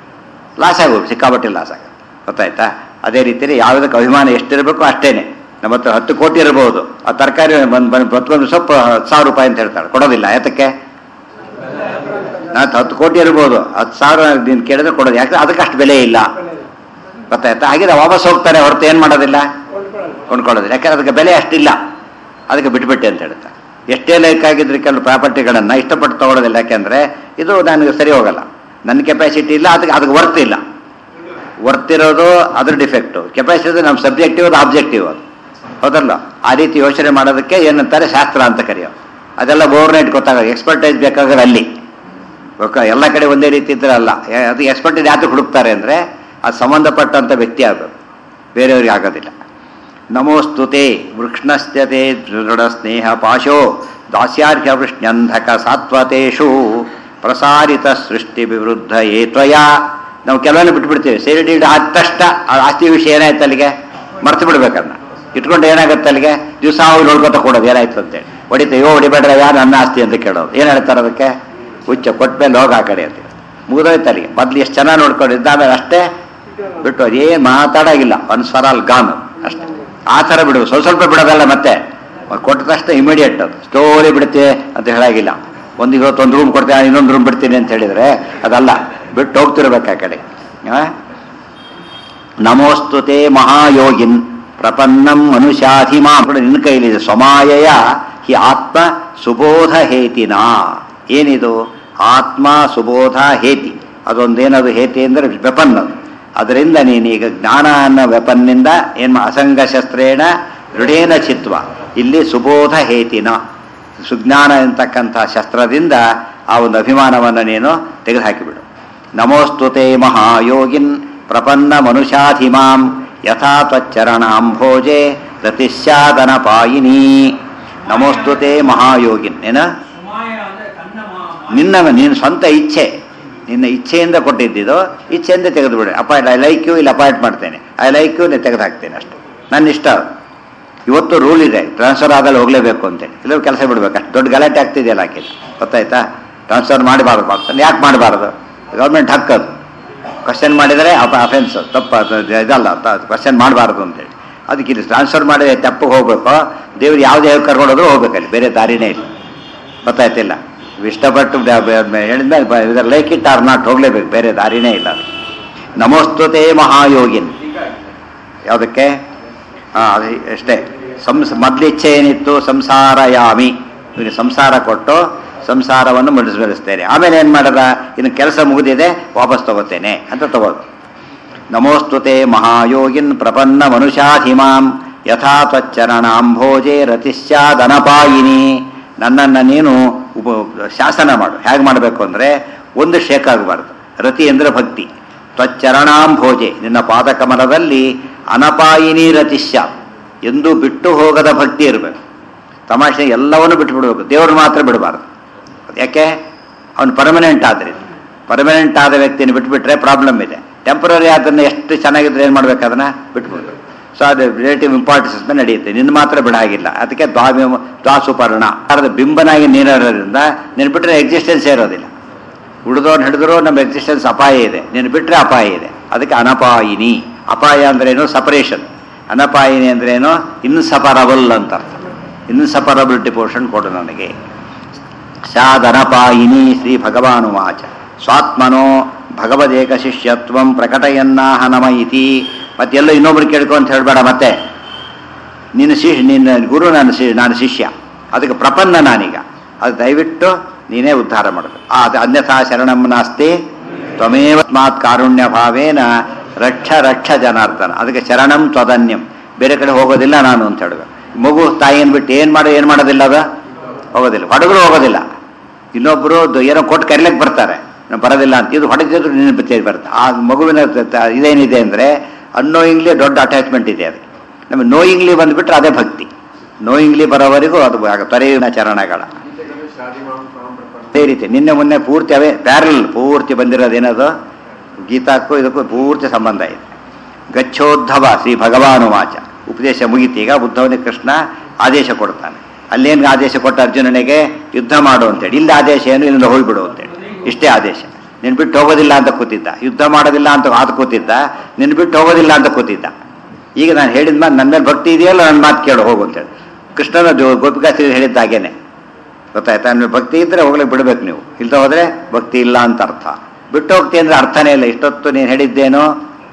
ಲಾಸ್ ಆಗೋದು ಸಿಕ್ಕಾಪಟ್ಟೆ ಲಾಸ್ ಆಗುತ್ತೆ ಗೊತ್ತಾಯ್ತಾ ಅದೇ ರೀತಿಯಲ್ಲಿ ಯಾವುದಕ್ಕೆ ಅಭಿಮಾನ ಎಷ್ಟಿರಬೇಕು ಅಷ್ಟೇನೆ ನಮ್ಮ ಹತ್ರ ಹತ್ತು ಕೋಟಿ ಇರಬಹುದು ಆ ತರಕಾರಿ ಬಂದು ಬಂದು ಪ್ರತಿಯೊಂದು ಸೊಪ್ಪು ಹತ್ತು ಸಾವಿರ ರೂಪಾಯಿ ಅಂತ ಹೇಳ್ತಾಳೆ ಕೊಡೋದಿಲ್ಲ ಯಾತಕ್ಕೆ ನಾನು ಹತ್ತು ಕೋಟಿ ಇರ್ಬೋದು ಹತ್ತು ಸಾವಿರ ನೀನು ಕೇಳಿದ್ರೆ ಕೊಡೋದು ಯಾಕಂದ್ರೆ ಅದಕ್ಕೆ ಅಷ್ಟು ಬೆಲೆ ಇಲ್ಲ ಗೊತ್ತಾಯ್ತಾ ಹಾಗೆ ವಾಪಸ್ ಹೋಗ್ತಾರೆ ಹೊರತು ಏನು ಮಾಡೋದಿಲ್ಲ ಕೊಂಡ್ಕೊಳ್ಳೋದಿಲ್ಲ ಯಾಕಂದ್ರೆ ಅದಕ್ಕೆ ಬೆಲೆ ಅಷ್ಟಿಲ್ಲ ಅದಕ್ಕೆ ಬಿಟ್ಬಿಟ್ಟೆ ಅಂತ ಹೇಳ್ತಾರೆ ಎಷ್ಟೇ ಲೈಕ್ ಆಗಿದ್ರೆ ಕೆಲವು ಪ್ರಾಪರ್ಟಿಗಳನ್ನು ಇಷ್ಟಪಟ್ಟು ತಗೊಳ್ಳೋದಿಲ್ಲ ಯಾಕೆಂದ್ರೆ ಇದು ನನಗೆ ಸರಿ ಹೋಗಲ್ಲ ನನ್ನ ಕೆಪಾಸಿಟಿ ಇಲ್ಲ ಅದಕ್ಕೆ ಅದಕ್ಕೆ ವರ್ತ್ ಇಲ್ಲ ವರ್ತ್ ಇರೋದು ಅದ್ರ ಡಿಫೆಕ್ಟು ಕೆಪಾಸಿಟಿ ನಮ್ಮ ಸಬ್ಜೆಕ್ಟಿವ್ ಅದು ಆಬ್ಜೆಕ್ಟಿವ್ ಅದು ಹೌದಲ್ಲ ಆ ರೀತಿ ಯೋಚನೆ ಮಾಡೋದಕ್ಕೆ ಏನಂತಾರೆ ಶಾಸ್ತ್ರ ಅಂತ ಕರೆಯೋದು ಅದೆಲ್ಲ ಗೋರ್ನೆಟ್ ಗೊತ್ತಾಗ ಎಕ್ಸ್ಪರ್ಟೈಸ್ ಬೇಕಾಗೋದು ಅಲ್ಲಿ ಓಕೆ ಎಲ್ಲ ಕಡೆ ಒಂದೇ ರೀತಿ ಇದ್ರೆ ಅಲ್ಲ ಯಾ- ಅದು ಎಕ್ಸ್ಪರ್ಟೈಸ್ ಯಾಕೆ ಹುಡುಕ್ತಾರೆ ಅಂದರೆ ಅದು ಸಂಬಂಧಪಟ್ಟಂಥ ವ್ಯಕ್ತಿ ಆಗಬೇಕು ಬೇರೆಯವ್ರಿಗೆ ಆಗೋದಿಲ್ಲ ನಮೋಸ್ತುತೆ ವೃಕ್ಷ್ಣಸ್ಯತೆ ದೃಢ ಸ್ನೇಹ ಪಾಶೋ ದಾಸ್ಯಾರ್ಹ್ಯ ವೃಷ್ಣ್ಯಂಧಕ ಸಾತ್ವತೇಷು ಪ್ರಸಾರಿತ ಸೃಷ್ಟಿ ವಿವೃದ್ಧ ಏತ್ವಯ ನಾವು ಕೆಲವನ್ನ ಬಿಟ್ಬಿಡ್ತೀವಿ ಸೇರಿ ಆದ ತಕ್ಷಣ ಆ ಆಸ್ತಿ ವಿಷಯ ಏನಾಯ್ತು ಅಲ್ಲಿಗೆ ಮರ್ತು ಬಿಡ್ಬೇಕನ್ನ ಇಟ್ಕೊಂಡು ಏನಾಗುತ್ತೆ ಅಲ್ಲಿಗೆ ದಿವಸ ಅವ್ರು ನೋಡ್ಕೊತ ಕೊಡೋದು ಏನಾಯ್ತು ಅಂತೇಳಿ ಹೊಡಿತ ಅಯ್ಯೋ ಹೊಡಿಬೇಡ್ರ ಯಾರು ನನ್ನ ಆಸ್ತಿ ಅಂತ ಕೇಳೋದು ಏನು ಹೇಳ್ತಾರೆ ಅದಕ್ಕೆ ಹುಚ್ಚ ಕೊಟ್ಟ ಮೇಲೆ ಹೋಗ ಆ ಕಡೆ ಅಂತ ಮುಗಿದೋಯ್ತು ಅಲ್ಲಿಗೆ ಮೊದ್ಲು ಎಷ್ಟು ಚೆನ್ನಾಗಿ ನೋಡ್ಕೊಂಡು ಇದ್ದಾಮೇಲೆ ಅಷ್ಟೇ ಬಿಟ್ಟು ಏನು ಮಾತಾಡಾಗಿಲ್ಲ ಒನ್ ಫಾರ್ ಆಲ್ ಗಾನ್ ಅಷ್ಟೇ ಆ ಥರ ಬಿಡು ಸ್ವಲ್ಪ ಸ್ವಲ್ಪ ಬಿಡೋದಲ್ಲ ಮತ್ತೆ ಕೊಟ್ಟ ತಕ್ಷಣ ಇಮಿಡಿಯೇಟ್ ಅದು ಸ್ಟೋರಿ ಬಿಡುತ್ತೆ ಅಂತ ಹೇಳಾಗಿಲ್ಲ ಒಂದು ಇವತ್ತು ಒಂದು ರೂಮ್ ಕೊಡ್ತೇನೆ ಇನ್ನೊಂದು ರೂಮ್ ಬಿಡ್ತೀನಿ ಅಂತ ಹೇಳಿದ್ರೆ ಅದಲ್ಲ ಬಿಟ್ಟು ಹೋಗ್ತಿರ್ಬೇಕು ಆ ಕಡೆ ಆ? ನಮೋಸ್ತುತೆ ಮಹಾಯೋಗಿನ್ ಪ್ರಪನ್ನಂ ಮನುಷ್ಯಾಧಿಮಾ ನಿನ್ನ ಕೈಲಿದೆ ಸ್ವಮಾಯಯ ಹಿ ಆತ್ಮ ಸುಬೋಧ ಹೇತಿನ ಏನಿದು ಆತ್ಮ ಸುಬೋಧ ಹೇತಿ ಅದೊಂದೇನದು ಹೇತಿ ಅಂದರೆ ವೆಪನ್ ಅದು ಅದರಿಂದ ನೀನೀಗ ಜ್ಞಾನ ಅನ್ನೋ ವೆಪನ್ನಿಂದ ಏನು ಅಸಂಗ ಶಸ್ತ್ರೇಣ ದೃಢೇನ ಚಿತ್ವ ಇಲ್ಲಿ ಸುಬೋಧ ಹೇತಿನ ಸುಜ್ಞಾನ ಎಂತಕ್ಕಂಥ ಶಸ್ತ್ರದಿಂದ ಆ ಒಂದು ಅಭಿಮಾನವನ್ನು ನೀನು ತೆಗೆದುಹಾಕಿಬಿಡು ನಮೋಸ್ತುತೆ ಮಹಾಯೋಗಿನ್ ಪ್ರಪನ್ನ ಮನುಷ್ಯಾಧಿಮಾಂ ಯಥಾ ತ್ವಚ್ಚರಣಾಂಭೋಜೆ ರತಿಶ್ಯಾದನಪಾಯಿನಿ ನಮೋಸ್ತುತೆ ಮಹಾಯೋಗಿನ್ ಏನ ಸಮಾಯ ಅಂದ್ರೆ ತನ್ನ ಮಾ- ನಿನ್ನ ನೀನು ಸ್ವಂತ ಇಚ್ಛೆ ನಿನ್ನ ಇಚ್ಛೆಯಿಂದ ಕೊಟ್ಟಿದ್ದಿದ್ದು ಇಚ್ಛೆಯಿಂದ ತೆಗೆದು ಬಿಡಿ ಅಪಾಯಿಂಟ್ ಐ ಲೈಕ್ ಯು ಇಲ್ಲಿ ಅಪಾಯಿಂಟ್ ಮಾಡ್ತೇನೆ ಐ ಲೈಕ್ ಯು ನೀವು ತೆಗೆದು ಹಾಕ್ತೇನೆ ಅಷ್ಟೇ ನನ್ನ ಇಷ್ಟ ಅದು. ಇವತ್ತು ರೂಲ್ ಇದೆ ಟ್ರಾನ್ಸ್ಫರ್ ಆದಲ್ಲಿ ಹೋಗ್ಲೇಬೇಕು ಅಂತೇಳಿ ಇಲ್ಲ ಕೆಲಸ ಬಿಡ್ಬೇಕು ಅಷ್ಟು ದೊಡ್ಡ ಗಲಾಟೆ ಆಗ್ತಿದೆಯಲ್ಲ ಆಕೆ ಗೊತ್ತಾಯ್ತಾ ಟ್ರಾನ್ಸ್ಫರ್ ಮಾಡಬಾರ್ದು ಆಗ್ತಾನೆ ಯಾಕೆ ಮಾಡಬಾರ್ದು ಗೌರ್ಮೆಂಟ್ ಹಕ್ಕದು ಕ್ವಶನ್ ಮಾಡಿದರೆ ಅಪ ಅಫೆನ್ಸ್ ತಪ್ಪು ಅದು ಇದಲ್ಲ ಕ್ವಶನ್ ಮಾಡಬಾರ್ದು ಅಂತೇಳಿ ಅದಕ್ಕೆ ಇಲ್ಲಿ ಟ್ರಾನ್ಸ್ಫರ್ ಮಾಡಿ ತಪ್ಪಿಗೆ ಹೋಗ್ಬೇಕು ದೇವ್ರು ಯಾವುದೇ ಕರ್ಕೊಂಡೋದ್ರೂ ಹೋಗ್ಬೇಕಲ್ಲಿ ಬೇರೆ ದಾರಿನೇ ಇಲ್ಲ ಗೊತ್ತಾಯ್ತಿಲ್ಲ ಇವ್ ಇಷ್ಟಪಟ್ಟು ಹೇಳಿದ್ಮೇಲೆ ಇದರ ಲೈಕ್ ಇಟ್ ಆರ್ ನಾಟ್ ಹೋಗ್ಲೇಬೇಕು ಬೇರೆ ದಾರಿನೇ ಇಲ್ಲ ಅದು ನಮೋಸ್ತುತೆ ಮಹಾಯೋಗಿನ್ ಯಾವುದಕ್ಕೆ ಹಾಂ ಅದು ಅಷ್ಟೇ ಸಂಸ್ ಮೊದಲು ಇಚ್ಛೆ ಏನಿತ್ತು ಸಂಸಾರ ಯಾಮಿ ಇವನಿಗೆ ಸಂಸಾರ ಕೊಟ್ಟು ಸಂಸಾರವನ್ನು ಮುಡಿಸ್ಬೆಳೆಸ್ತೇನೆ ಆಮೇಲೆ ಏನು ಮಾಡದ ಇನ್ನು ಕೆಲಸ ಮುಗಿದಿದೆ ವಾಪಸ್ ತಗೋತೇನೆ ಅಂತ ತಗೋದು ನಮೋಸ್ತುತೆ ಮಹಾಯೋಗಿನ್ ಪ್ರಪನ್ನ ಮನುಷ್ಯಾಧಿಮಾಂ ಯಥಾ ತ್ವಚ್ಚರಣಾಂಭೋಜೆ ರತಿಶ್ಚಾದನಪಾಯಿನಿ ನನ್ನನ್ನು ನೀನು ಉಪ ಶಾಸನ ಮಾಡು ಹೇಗೆ ಮಾಡಬೇಕು ಅಂದರೆ ಒಂದು ಶೇಕ್ ಆಗಬಾರ್ದು ರತಿ ಅಂದರೆ ಭಕ್ತಿ ತ್ವಚ್ಚರಣಾಂಭೋಜೆ ನಿನ್ನ ಪಾದಕಮಲದಲ್ಲಿ ಅನಪಾಯಿನಿ ರತಿಶ್ಯ ಎಂದು ಬಿಟ್ಟು ಹೋಗದ ಭಕ್ತಿ ಇರಬೇಕು ತಮಾಷೆ ಎಲ್ಲವನ್ನೂ ಬಿಟ್ಟು ಬಿಡಬೇಕು ದೇವರು ಮಾತ್ರ ಬಿಡಬಾರ್ದು ಯಾಕೆ ಅವನು ಪರ್ಮನೆಂಟ್ ಆದ್ರಿಂದ ಪರ್ಮನೆಂಟ್ ಆದ ವ್ಯಕ್ತಿನ ಬಿಟ್ಬಿಟ್ರೆ ಪ್ರಾಬ್ಲಮ್ ಇದೆ ಟೆಂಪರರಿ ಅದನ್ನ ಎಷ್ಟು ಚೆನ್ನಾಗಿದ್ರೆ ಏನು ಮಾಡ್ಬೇಕು ಅದನ್ನ ಬಿಟ್ಬಿಡ್ಬೇಕು ಸೊ ಅದು ರಿಲೇಟಿವ್ ಇಂಪಾರ್ಟೆನ್ಸ್ ಮೇಲೆ ನಡೆಯುತ್ತೆ ನಿನ್ನ ಮಾತ್ರ ಬಿಡಾಗಿಲ್ಲ ಅದಕ್ಕೆ ದ್ವಾಮಿ ದ್ವಾಸುಪರ್ಣ ಅದರ ಬಿಂಬನಾಗಿ ನೀರಿರೋದ್ರಿಂದ ನೀನು ಬಿಟ್ಟರೆ ಎಕ್ಸಿಸ್ಟೆನ್ಸ್ ಇರೋದಿಲ್ಲ ಉಳಿದವ್ರು ಹಿಡಿದ್ರು ನಮ್ಮ ಎಕ್ಸಿಸ್ಟೆನ್ಸ್ ಅಪಾಯ ಇದೆ ನೀನು ಬಿಟ್ಟರೆ ಅಪಾಯ ಇದೆ ಅದಕ್ಕೆ ಅನಪಾಯಿನಿ ಅಪಾಯ ಅಂದ್ರೇನು ಸಪರೇಷನ್ ಅನಪಾಯಿನಿ ಅಂದ್ರೇನು ಇನ್ಸಪರಬಲ್ ಅಂತ ಅರ್ಥ ಇನ್ಸಪರಬಿಲಿಟಿ ಪೋರ್ಷನ್ ಕೊಡು ನನಗೆ ಸ್ಯಾದನಪಾಯಿನಿ ಶ್ರೀ ಭಗವಾನುವಾಚ ಸ್ವಾತ್ಮನೋ ಭಗವದೇಕ ಶಿಷ್ಯತ್ವಂ ಪ್ರಕಟಯನ್ನಾಹ ನಮ ಇತಿ ಮತ್ತೆಲ್ಲ ಇನ್ನೊಬ್ರು ಕೇಳ್ಕೊ ಅಂತ ಹೇಳಬೇಡ ಮತ್ತೆ ನಿನ್ನ ಶಿಷ್ಯ ನಿನ್ನ ಗುರು ನನ್ನ ಶಿ ನಾನು ಶಿಷ್ಯ ಅದಕ್ಕೆ ಪ್ರಪನ್ನ ನಾನೀಗ ಅದು ದಯವಿಟ್ಟು ನೀನೇ ಉದ್ಧಾರ ಮಾಡಬೇಕು ಆ ಅದು ಅನ್ಯಥಾ ಶರಣಂ ನಾಸ್ತಿ ತ್ವಮೇವ ಸ್ಮಾತ್ ಕಾರುಣ್ಯ ಭಾವೇನ ರಕ್ಷ ರಕ್ಷ ಜನಾರ್ದನ ಅದಕ್ಕೆ ಶರಣಂ ತ್ವದನ್ಯಂ ಬೇರೆ ಕಡೆ ಹೋಗೋದಿಲ್ಲ ನಾನು ಅಂತ ಹೇಳಬೇಕು ಮಗು ತಾಯಿಯನ್ನು ಬಿಟ್ಟು ಏನು ಮಾಡೋ ಏನು ಮಾಡೋದಿಲ್ಲ ಅದು ಹೋಗೋದಿಲ್ಲ ಹೊಡೆದ್ರು ಹೋಗೋದಿಲ್ಲ ಇನ್ನೊಬ್ಬರು ದ- ಏನೋ ಕೊಟ್ಟು ಕರಿಲಕ್ಕೆ ಬರ್ತಾರೆ ನಾನು ಬರೋದಿಲ್ಲ ಅಂತ ಇದು ಹೊಡೆದಿದ್ರು ನಿನ್ನ ಬಿತ್ತೇರಿ ಬರುತ್ತೆ ಆ ಮಗುವಿನ ತ- ತ- ಇದೇನಿದೆ ಅಂದರೆ ಅನ್ನೋಯಿಂಗ್ಲಿ ದೊಡ್ಡ ಅಟ್ಯಾಚ್ಮೆಂಟ್ ಇದೆ ಅದಕ್ಕೆ ನಮಗೆ ನೋಯಿಂಗ್ಲಿ ಬಂದುಬಿಟ್ರೆ ಅದೇ ಭಕ್ತಿ ನೋಯಿಂಗ್ಲಿ ಬರೋವರೆಗೂ ಅದು ಆಗ ತೊರೆಯುವ ಚರಣಗಳ ಅದೇ ರೀತಿ ನಿನ್ನೆ ಮೊನ್ನೆ ಪೂರ್ತಿ ಅವೇ ಪ್ಯಾರಲ್ ಪೂರ್ತಿ ಬಂದಿರೋದೇನದು ಗೀತಾಕ್ಕೂ ಇದಕ್ಕೂ ಪೂರ್ತಿ ಸಂಬಂಧ ಇದೆ ಗಚ್ಚೋದ್ಧವ ಶ್ರೀ ಭಗವಾನುವಾಚ ಉಪದೇಶ ಮುಗಿತು ಈಗ ಉದ್ಧವನಿಗೆ ಕೃಷ್ಣ ಆದೇಶ ಕೊಡ್ತಾನೆ ಅಲ್ಲೇನು ಆದೇಶ ಕೊಟ್ಟ ಅರ್ಜುನನಿಗೆ ಯುದ್ಧ ಮಾಡು ಅಂತೇಳಿ ಇಲ್ಲಿ ಆದೇಶ ಏನು ಇಲ್ಲಿಂದ ಹೋಗ್ಬಿಡು ಅಂತೇಳಿ ಇಷ್ಟೇ ಆದೇಶ ನಿನ್ ಬಿಟ್ಟು ಹೋಗೋದಿಲ್ಲ ಅಂತ ಕೂತಿದ್ದ ಯುದ್ಧ ಮಾಡೋದಿಲ್ಲ ಅಂತ ಆತ ಕೂತಿದ್ದ ನಿನ್ ಬಿಟ್ಟು ಹೋಗೋದಿಲ್ಲ ಅಂತ ಕೂತಿದ್ದ ಈಗ ನಾನು ಹೇಳಿದ ಮಾತು ನನ್ನ ಮೇಲೆ ಭಕ್ತಿ ಇದೆಯಲ್ಲ ನನ್ನ ಮಾತು ಕೇಳು ಹೋಗು ಅಂತೇಳಿ ಕೃಷ್ಣನ ಜೋ- ಗೋಪಿಕಾಸ್ತ್ರೀ ಹೇಳಿದ್ದ ಹಾಗೇನೆ ಗೊತ್ತಾಯ್ತಾ ನನ್ನ ಭಕ್ತಿ ಇದ್ರೆ ಹೋಗ್ಲಿಕ್ಕೆ ಬಿಡ್ಬೇಕು ನೀವು ಇಲ್ದ ಹೋದ್ರೆ ಭಕ್ತಿ ಇಲ್ಲ ಅಂತ ಅರ್ಥ ಬಿಟ್ಟು ಹೋಗ್ತಿ ಅಂದ್ರೆ ಅರ್ಥನೇ ಇಲ್ಲ ಇಷ್ಟೊತ್ತು ನೀನು ಹೇಳಿದ್ದೇನೋ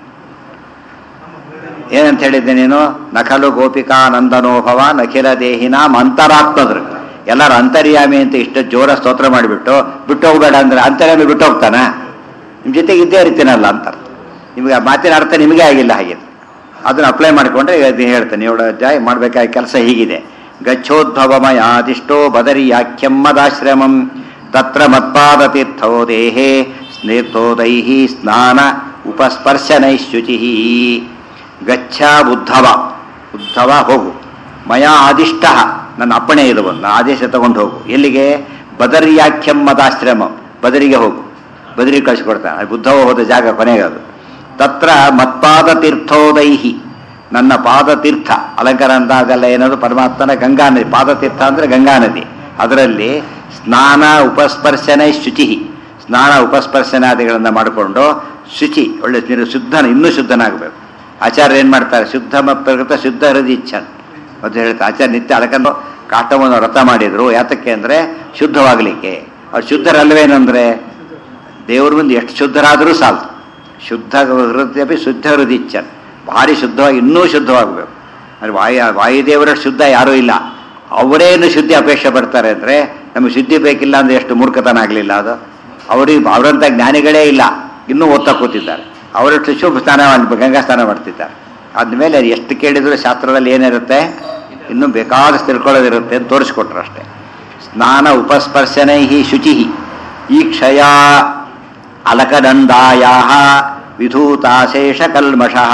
ಏನಂತ ಹೇಳಿದ್ದೆ ನೀನು ನಖಲು ಗೋಪಿಕಾ ನಂದನೋಭವ ನಖಿಲ ದೇಹಿನ ಅಂತರಾತ್ಮದ್ರು ಎಲ್ಲರೂ ಅಂತರ್ಯಾಮಿ ಅಂತ ಇಷ್ಟು ಜೋರ ಸ್ತೋತ್ರ ಮಾಡಿಬಿಟ್ಟು ಬಿಟ್ಟು ಹೋಗ್ಬೇಡ ಅಂದ್ರೆ ಅಂತರ್ಯಾಮಿ ಬಿಟ್ಟು ಹೋಗ್ತಾನ ನಿಮ್ಮ ಜೊತೆಗೆ ಇದ್ದೇ ಇರ್ತೀನಲ್ಲ ಅಂತ ಅರ್ಥ. ನಿಮಗೆ ಆ ಮಾತಿನ ಅರ್ಥ ನಿಮಗೆ ಆಗಿಲ್ಲ ಹಾಗೆ ಅದನ್ನ ಅಪ್ಲೈ ಮಾಡಿಕೊಂಡ್ರೆ ಅದು ಹೇಳ್ತಾನೆ ಇವಳ ಜಾಯ್ ಮಾಡಬೇಕಾದ ಕೆಲಸ ಹೀಗಿದೆ ಗಚ್ಚೋದ್ಭವಮಯಾದಿಷ್ಟೋ ಬದರಿಯಾಖ್ಯಂ ಮದಾಶ್ರಮಂ ತತ್ರ ಮತ್ಪಾದತೀರ್ಥೋ ದೇಹೇ ಸ್ನೇರ್ಥೋದೈಃ ಸ್ನಾನ ಉಪಸ್ಪರ್ಶನೈಶ್ಚುಚಿ ಗಚ್ಚ ಬುದ್ಧವ ಉದ್ಧವ ಹೋಗು ಮಯಾ ಆದಿಷ್ಟ ನನ್ನ ಅಪ್ಪಣೆ ಇದು ಒಂದು ಆದೇಶ ತಗೊಂಡು ಹೋಗು ಎಲ್ಲಿಗೆ ಬದರಿಯಾಖ್ಯಂ ಮದಾಶ್ರಮ ಬದರಿಗೆ ಹೋಗು ಬದರಿಗೆ ಕಳಿಸ್ಕೊಡ್ತಾನೆ ಅದು ಬುದ್ಧವ ಹೋದ ಜಾಗ ಕೊನೆಗೆ ಅದು ತತ್ರ ಮತ್ಪಾದ ತೀರ್ಥೋದೈಹಿ ನನ್ನ ಪಾದತೀರ್ಥ ಅಲಂಕಾರ ಅಂತ ಅದೆಲ್ಲ ಏನದು ಪರಮಾತ್ಮನ ಗಂಗಾ ನದಿ ಪಾದತೀರ್ಥ ಅಂದರೆ ಗಂಗಾ ನದಿ ಅದರಲ್ಲಿ ಸ್ನಾನ ಉಪಸ್ಪರ್ಶನ ಶುಚಿ ಸ್ನಾನ ಉಪಸ್ಪರ್ಶನಾದಿಗಳನ್ನು ಮಾಡಿಕೊಂಡು ಶುಚಿ ಒಳ್ಳೆ ನೀರು ಶುದ್ಧನ ಇನ್ನೂ ಶುದ್ಧನಾಗಬೇಕು ಆಚಾರ್ಯ ಏನು ಮಾಡ್ತಾರೆ ಶುದ್ಧ ಮತ್ತರ್ಗತ ಶುದ್ಧ ಹೃದಯ ಇಚ್ಛನ್ ಅಂತ ಹೇಳ್ತಾರೆ ಆಚಾರ್ಯ ನಿತ್ಯ ಅದಕ್ಕಂದು ಕಾಟವನ್ನು ವ್ರತ ಮಾಡಿದ್ರು ಯಾತಕ್ಕೆ ಅಂದರೆ ಶುದ್ಧವಾಗಲಿಕ್ಕೆ ಅವ್ರು ಶುದ್ಧರಲ್ವೇನಂದ್ರೆ ದೇವ್ರ ಮುಂದೆ ಎಷ್ಟು ಶುದ್ಧರಾದರೂ ಸಾಲ್ತು ಶುದ್ಧ ಹೃದಯ ಶುದ್ಧ ಹೃದಿಚ್ಛನ್ ಭಾರಿ ಶುದ್ಧವಾಗಿ ಇನ್ನೂ ಶುದ್ಧವಾಗಬೇಕು ಅಂದರೆ ವಾಯು ವಾಯುದೇವರ ಶುದ್ಧ ಯಾರೂ ಇಲ್ಲ ಅವರೇನು ಶುದ್ಧಿ ಅಪೇಕ್ಷೆ ಪಡ್ತಾರೆ ಅಂದರೆ ನಮಗೆ ಶುದ್ಧಿ ಬೇಕಿಲ್ಲ ಅಂದರೆ ಎಷ್ಟು ಮೂರ್ಖತನ ಆಗಲಿಲ್ಲ ಅದು ಅವರಿಗೆ ಅವರಂಥ ಜ್ಞಾನಿಗಳೇ ಇಲ್ಲ ಇನ್ನೂ ಓದ್ತಾ ಕೂತಿದ್ದಾರೆ ಅವರಷ್ಟು ಶುಭ ಸ್ನಾನ ಮಾಡಿ ಗಂಗಾ ಸ್ನಾನ ಮಾಡ್ತಿದ್ದಾರೆ ಆದಮೇಲೆ ಎಷ್ಟು ಕೇಳಿದ್ರು ಶಾಸ್ತ್ರದಲ್ಲಿ ಏನಿರುತ್ತೆ ಇನ್ನೂ ಬೇಕಾದಷ್ಟು ತಿಳ್ಕೊಳ್ಳೋದಿರುತ್ತೆ ಅಂತ ತೋರಿಸ್ಕೊಟ್ರು ಅಷ್ಟೇ ಸ್ನಾನ ಉಪಸ್ಪರ್ಶನೈ ಶುಚಿ ಈ ಕ್ಷಯ ಅಲಕದಂದಾಯಾ ವಿಧೂತಾಶೇಷ ಕಲ್ಮಷಃ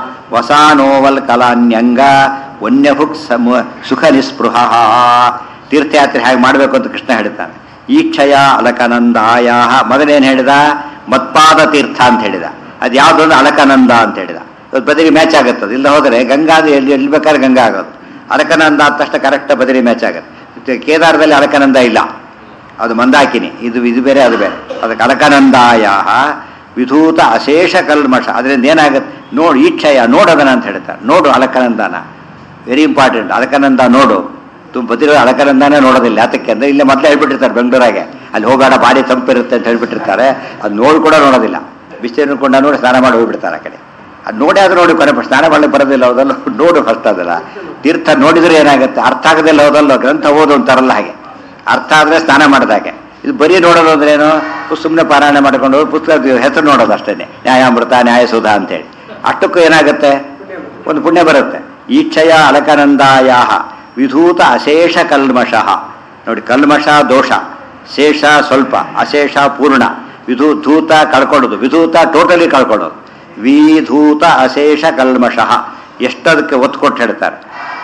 ವಸಾನೋವಲ್ಕಲಾನ್ಯಂಗ ವನ್ಯಭುಕ್ ಸಮ ಸುಖ ನಿಸ್ಪೃಹ ತೀರ್ಥಯಾತ್ರೆ ಹಾಗೆ ಮಾಡಬೇಕು ಅಂತ ಕೃಷ್ಣ ಹೇಳ್ತಾನೆ ಈ ಕ್ಷಯ ಅಲಕನಂದಾಯ ಮೊದಲೇನು ಹೇಳಿದ ಮತ್ಪಾದ ತೀರ್ಥ ಅಂತ ಹೇಳಿದ ಅದು ಯಾವುದೊಂದು ಅಲಕನಂದ ಅಂತ ಹೇಳಿದ ಇವತ್ತು ಬದರಿ ಮ್ಯಾಚ್ ಆಗುತ್ತದೆ ಇಲ್ಲ ಹೋದರೆ ಗಂಗಾ ಅದು ಎಲ್ಲಿ ಎಲ್ಲಿ ಬೇಕಾದ್ರೆ ಗಂಗಾ ಆಗೋದು ಅಲಕನಂದ ಆದ ತಕ್ಷಣ ಕರೆಕ್ಟ್ ಬದರಿ ಮ್ಯಾಚ್ ಆಗುತ್ತೆ ಕೇದಾರದಲ್ಲಿ ಅಲಕನಂದ ಇಲ್ಲ ಅದು ಮಂದಾಕಿನಿ ಇದು ಇದು ಬೇರೆ ಅದು ಬೇರೆ ಅದಕ್ಕೆ ಅಲಕನಂದಾಯ ವಿಧೂತ ಅಶೇಷ ಕಲ್ಮಷ ಅದರಿಂದ ಏನಾಗುತ್ತೆ ನೋಡು ಈಕ್ಷಯ ನೋಡೋದನ ಅಂತ ಹೇಳ್ತಾರೆ ನೋಡು ಅಲಕನಂದನ ವೆರಿ ಇಂಪಾರ್ಟೆಂಟ್ ಅಲಕನಂದ ನೋಡು ತುಂಬ ಬದಿರೋ ಅಲಕನಂದನೇ ನೋಡೋದಿಲ್ಲ ಯಾತಕ್ಕೆ ಅಂದರೆ ಇಲ್ಲೇ ಮೊದಲೇ ಹೇಳ್ಬಿಟ್ಟಿರ್ತಾರೆ ಬೆಂಗಳೂರಾಗೆ ಅಲ್ಲಿ ಹೋಗೋಣ ಭಾರಿ ತಂಪಿರುತ್ತೆ ಅಂತ ಹೇಳ್ಬಿಟ್ಟಿರ್ತಾರೆ ಅದು ನೋಡಿ ಕೂಡ ನೋಡೋದಿಲ್ಲ ಬಿಸಿಲು ಕೊಂಡ ನೋಡಿ ಸ್ನಾನ ಮಾಡಿ ಹೋಗ್ಬಿಡ್ತಾರೆ ಆ ಕಡೆ ಅದು ನೋಡಿ ಆದ್ರೂ ನೋಡಿ ಕೊನೆ ಫಸ್ಟ್ ಸ್ನಾನ ಮಾಡಲಿಕ್ಕೆ ಬರೋದಿಲ್ಲ ಹೌದಲ್ಲ ನೋಡು ಫಸ್ಟ್ ಅದಲ್ಲ ತೀರ್ಥ ನೋಡಿದ್ರೆ ಏನಾಗುತ್ತೆ ಅರ್ಥ ಆಗೋದಿಲ್ಲ ಹೌದಲ್ಲ ಗ್ರಂಥ ಓದು ಅಂತಾರಲ್ಲ ಹಾಗೆ ಅರ್ಥ ಆದರೆ ಸ್ನಾನ ಮಾಡಿದಾಗೆ ಇದು ಬರೀ ನೋಡೋದು ಅಂದ್ರೆ ಏನು ಸುಮ್ಮನೆ ಪಾರಾಯಣ ಮಾಡ್ಕೊಂಡು ಹೋಗಿ ಪುಸ್ತಕ ಹೆಸರು ನೋಡೋದು ಅಷ್ಟೇ ನ್ಯಾಯಾಮೃತ ನ್ಯಾಯಸುಧ ಅಂತೇಳಿ ಅಷ್ಟಕ್ಕೂ ಏನಾಗುತ್ತೆ ಒಂದು ಪುಣ್ಯ ಬರುತ್ತೆ ಈಕ್ಷಯ ಅಲಕನಂದಾಯ ವಿಧೂತ ಅಶೇಷ ಕಲ್ಮಷಃ ನೋಡಿ ಕಲ್ಮಷ ದೋಷ ಶೇಷ ಸ್ವಲ್ಪ ಅಶೇಷ ಪೂರ್ಣ ವಿಧೂ ಧೂತ ಕಳ್ಕೊಳ್ಳೋದು ವಿಧೂತ ಟೋಟಲಿ ಕಳ್ಕೊಳ್ಳೋದು ವಿಧೂತ ಅಶೇಷ ಕಲ್ಮಷಃ ಎಷ್ಟದಕ್ಕೆ ಒತ್ತು ಕೊಟ್ಟು ಹೇಳ್ತಾರೆ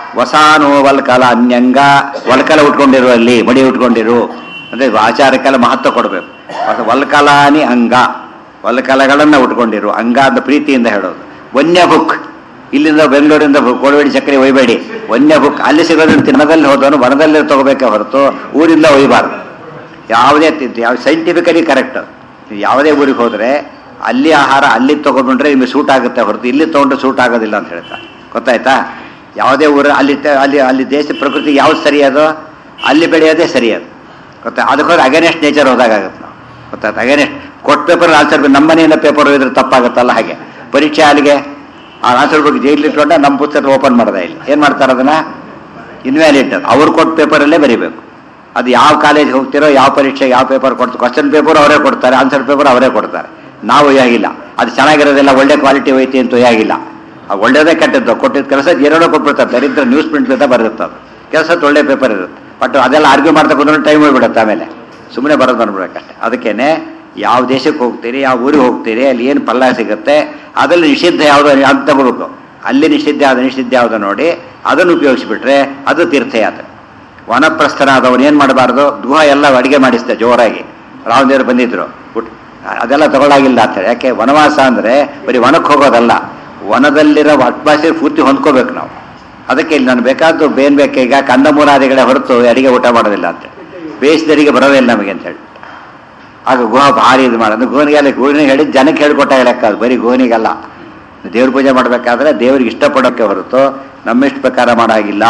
ವಸಾನೋ ವಲ್ಕಲ ಅನ್ಯಂಗ ವಲ್ಕಲ ಉಟ್ಕೊಂಡಿರುವಲ್ಲಿ ಮಡಿ ಉಟ್ಕೊಂಡಿರು ಅಂದರೆ ಆಚಾರಕ್ಕೆಲ್ಲ ಮಹತ್ವ ಕೊಡಬೇಕು ಮತ್ತು ವಲ್ಕಲಾನಿ ಅಂಗ ವಲ್ಕಲಗಳನ್ನು ಉಟ್ಕೊಂಡಿರು ಅಂಗ ಅಂತ ಪ್ರೀತಿಯಿಂದ ಹೇಳೋದು ವನ್ಯ ಬುಕ್ ಇಲ್ಲಿಂದ ಬೆಂಗಳೂರಿಂದ ಕೋಳಬೇಡಿ ಚಕ್ಕರೆ ಒಯ್ಬೇಡಿ ವನ್ಯ ಬುಕ್ ಅಲ್ಲಿ ಸಿಗೋದನ್ನು ತಿನ್ನದಲ್ಲಿ ಹೋದವನು ವನದಲ್ಲೇ ತಗೋಬೇಕೆ ಹೊರತು ಊರಿಂದ ಒಯ್ಯಬಾರ್ದು ಯಾವುದೇ ತಿ- ಯಾವ ಸೈಂಟಿಫಿಕಲಿ ಕರೆಕ್ಟ್ ಯಾವುದೇ ಊರಿಗೆ ಹೋದರೆ ಅಲ್ಲಿ ಆಹಾರ ಅಲ್ಲಿ ತೊಗೊಂಡ್ರೆ ನಿಮಗೆ ಸೂಟ್ ಆಗುತ್ತೆ ಹೊರತು ಇಲ್ಲಿ ತೊಗೊಂಡ್ರೆ ಸೂಟ್ ಆಗೋದಿಲ್ಲ ಅಂತ ಹೇಳ್ತಾರೆ ಗೊತ್ತಾಯ್ತಾ ಯಾವುದೇ ಊರು ಅಲ್ಲಿ ತ- ಅಲ್ಲಿ ಅಲ್ಲಿ ದೇಶ ಪ್ರಕೃತಿ ಯಾವ್ದು ಸರಿಯಾದೋ ಅಲ್ಲಿ ಬೆಳೆಯೋದೇ ಸರಿಯಾದ ಗೊತ್ತಾ ಅದಕ್ಕೋದ್ರೆ ಅಗೇನೆಸ್ಟ್ ನೇಚರ್ ಹೋದಾಗುತ್ತೆ ನಾವು ಗೊತ್ತಾಯ್ತು ಅಗೇನೆಸ್ಟ್ ಕೊಟ್ಟ ಪೇಪರ್ ಆನ್ಸರ್ ನಮ್ಮ ಮನೆಯಿಂದ ಪೇಪರ್ ಇದ್ರೆ ತಪ್ಪಾಗುತ್ತಲ್ಲ ಹಾಗೆ ಪರೀಕ್ಷೆ ಅಲ್ಲಿಗೆ ಆ ಆನ್ಸರ್ ಬಗ್ಗೆ ಜೈಲಿ ಇಟ್ಕೊಂಡ ನಮ್ಮ ಪುಸ್ತಕ ಓಪನ್ ಮಾಡ್ದೆ ಇಲ್ಲಿ ಏನು ಮಾಡ್ತಾರೆ ಅದನ್ನ ಇನ್ವ್ಯಾಲಿಡ್ ಅವ್ರು ಕೊಟ್ಟ ಪೇಪರಲ್ಲೇ ಬರಿಬೇಕು ಅದು ಯಾವ ಕಾಲೇಜ್ ಹೋಗ್ತಿರೋ ಯಾವ ಪರೀಕ್ಷೆ ಯಾವ ಪೇಪರ್ ಕೊಡ್ತಾರೆ ಕ್ವಶನ್ ಪೇಪರ್ ಅವರೇ ಕೊಡ್ತಾರೆ ಆನ್ಸರ್ ಪೇಪರ್ ಅವರೇ ಕೊಡ್ತಾರೆ ನಾವು ಒಯ್ಯಾಗಿಲ್ಲ ಅದು ಚೆನ್ನಾಗಿರೋದಿಲ್ಲ ಒಳ್ಳೆ ಕ್ವಾಲಿಟಿ ಹೋಯ್ತಿ ಅಂತ ಒಯ್ಯಾಗಿಲ್ಲ ಆ ಒಳ್ಳೇದೇ ಕೆಟ್ಟದ್ದು ಕೊಟ್ಟಿದ್ದ ಕೆಲಸ ಎರಡೋ ಕೊಟ್ಬಿಡ್ತಾರೆ ದರಿದ್ರ ನ್ಯೂಸ್ ಪ್ರಿಂಟ್ ಅಂತ ಬರುತ್ತೆ ಅದು ಕೆಲಸ ಒಳ್ಳೆ ಪೇಪರ್ ಇರುತ್ತೆ ಬಟ್ ಅದೆಲ್ಲ ಆರ್ಗ್ಯೂ ಮಾಡ್ತಾ ಕೂತ್ಕೊಂಡು ಟೈಮ್ ಹೋಗ್ಬಿಡುತ್ತೆ ಆಮೇಲೆ ಸುಮ್ಮನೆ ಬರೋದು ಬಂದ್ಬಿಡ್ಬೇಕಷ್ಟೆ ಅದಕ್ಕೇನೆ ಯಾವ ದೇಶಕ್ಕೆ ಹೋಗ್ತೀರಿ ಯಾವ ಊರಿಗೆ ಹೋಗ್ತೀರಿ ಅಲ್ಲಿ ಏನು ಪಲ್ಲ ಸಿಗುತ್ತೆ ಅದರಲ್ಲಿ ನಿಷಿದ್ಧ ಯಾವುದೋ ಅಂತ ತಗೋಬೇಕು ಅಲ್ಲಿ ನಿಷಿದ್ಧ ಯಾವ್ದು ನಿಷಿದ್ಧ ಯಾವುದೋ ನೋಡಿ ಅದನ್ನು ಉಪಯೋಗಿಸ್ಬಿಟ್ರೆ ಅದು ತೀರ್ಥಯಾತ್ರೆ ವನಪ್ರಸ್ಥನಾದವನು ಏನು ಮಾಡಬಾರ್ದು ಗುಹ ಎಲ್ಲ ಅಡಿಗೆ ಮಾಡಿಸ್ತೆ ಜೋರಾಗಿ ರಾಮದೇವರು ಬಂದಿದ್ರು ಊಟ- ಅದೆಲ್ಲ ತಗೊಳ್ಳಾಗಿಲ್ಲ ಅಂತ ಹೇಳಿ ಯಾಕೆ ವನವಾಸ ಅಂದರೆ ಬರೀ ವನಕ್ಕೆ ಹೋಗೋದಲ್ಲ ವನದಲ್ಲಿರೋ ಅಟ್ಮಾಸ್ಫಿಯರ್ ಪೂರ್ತಿ ಹೊಂದ್ಕೋಬೇಕು ನಾವು ಅದಕ್ಕೆ ಇಲ್ಲಿ ನಾನು ಬೇಕಾದ್ದು ಬೇನ್ ಬೇಕು ಈಗ ಕಂದಮೂಲಾದಿಗಳೇ ಹೊರತು ಅಡಿಗೆ ಊಟ ಮಾಡೋದಿಲ್ಲ ಅಂತ ಬೇಯಿಸಿದರಿಗೆ ಬರೋದಿಲ್ಲ ನಮಗೆ ಅಂತ ಹೇಳಿ ಆಗ ಗುಹ ಭಾರಿ ಇದು ಮಾಡೋದು ಗೋನಿಗೆಲ್ಲ ಗೋನಿಗೆ ಹೇಳಿ ಜನಕ್ಕೆ ಹೇಳ್ಕೊಟ್ಟಾಗ ಲೆಕ್ಕ ಅದು ಬರೀ ಗೋನಿಗಲ್ಲ ದೇವ್ರ ಪೂಜೆ ಮಾಡಬೇಕಾದ್ರೆ ದೇವ್ರಿಗೆ ಇಷ್ಟಪಡೋಕ್ಕೆ ಹೊರತು ನಮ್ಮಿಷ್ಟ ಪ್ರಕಾರ ಮಾಡಾಗಿಲ್ಲ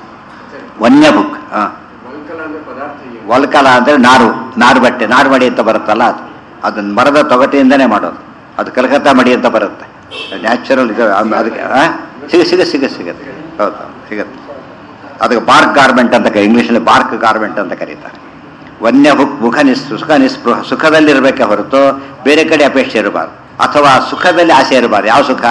ವನ್ಯ ಬುಕ್ ಹಾಂ ವಲ್ಕಲ ಅಂದ್ರೆ ಪದಾರ್ಥ ಏನು? ವಲ್ಕಲ ಅಂದರೆ ನಾರು ನಾರು ಬಟ್ಟೆ ನಾರು ಮಡಿ ಅಂತ ಬರುತ್ತಲ್ಲ ಅದು ಅದನ್ನ ಮರದ ತೊಗಟೆಯಿಂದನೇ ಮಾಡೋದು ಅದು ಕಲ್ಕತ್ತಾ ಮಡಿ ಅಂತ ಬರುತ್ತೆ ನ್ಯಾಚುರಲ್ ಇದು ಆಮ್- ಅದಕ್ಕೆ ಆ? ಸಿಗ ಸಿಗ ಸಿಗ ಸಿಗುತ್ತೆ ಹೌದು ಸಿಗುತ್ತೆ ಅದಕ್ಕೆ ಬಾರ್ಕ್ ಗಾರ್ಮೆಂಟ್ ಅಂತ ಕರಿ ಇಂಗ್ಲೀಷಲ್ಲಿ ಬಾರ್ಕ್ ಗಾರ್ಮೆಂಟ್ ಅಂತ ಕರೀತಾರೆ ವನ್ಯ ಹುಕ್ ಮುಖ ನಿಸ್ ಸುಖ ನಿಸ್ಪೃಹ ಸುಖದಲ್ಲಿರಬೇಕೆ ಹೊರತು ಬೇರೆ ಕಡೆ ಅಪೇಕ್ಷೆ ಇರಬಾರ್ದು ಅಥವಾ ಸುಖದಲ್ಲಿ ಆಸೆ ಇರಬಾರ್ದು ಯಾವ ಸುಖ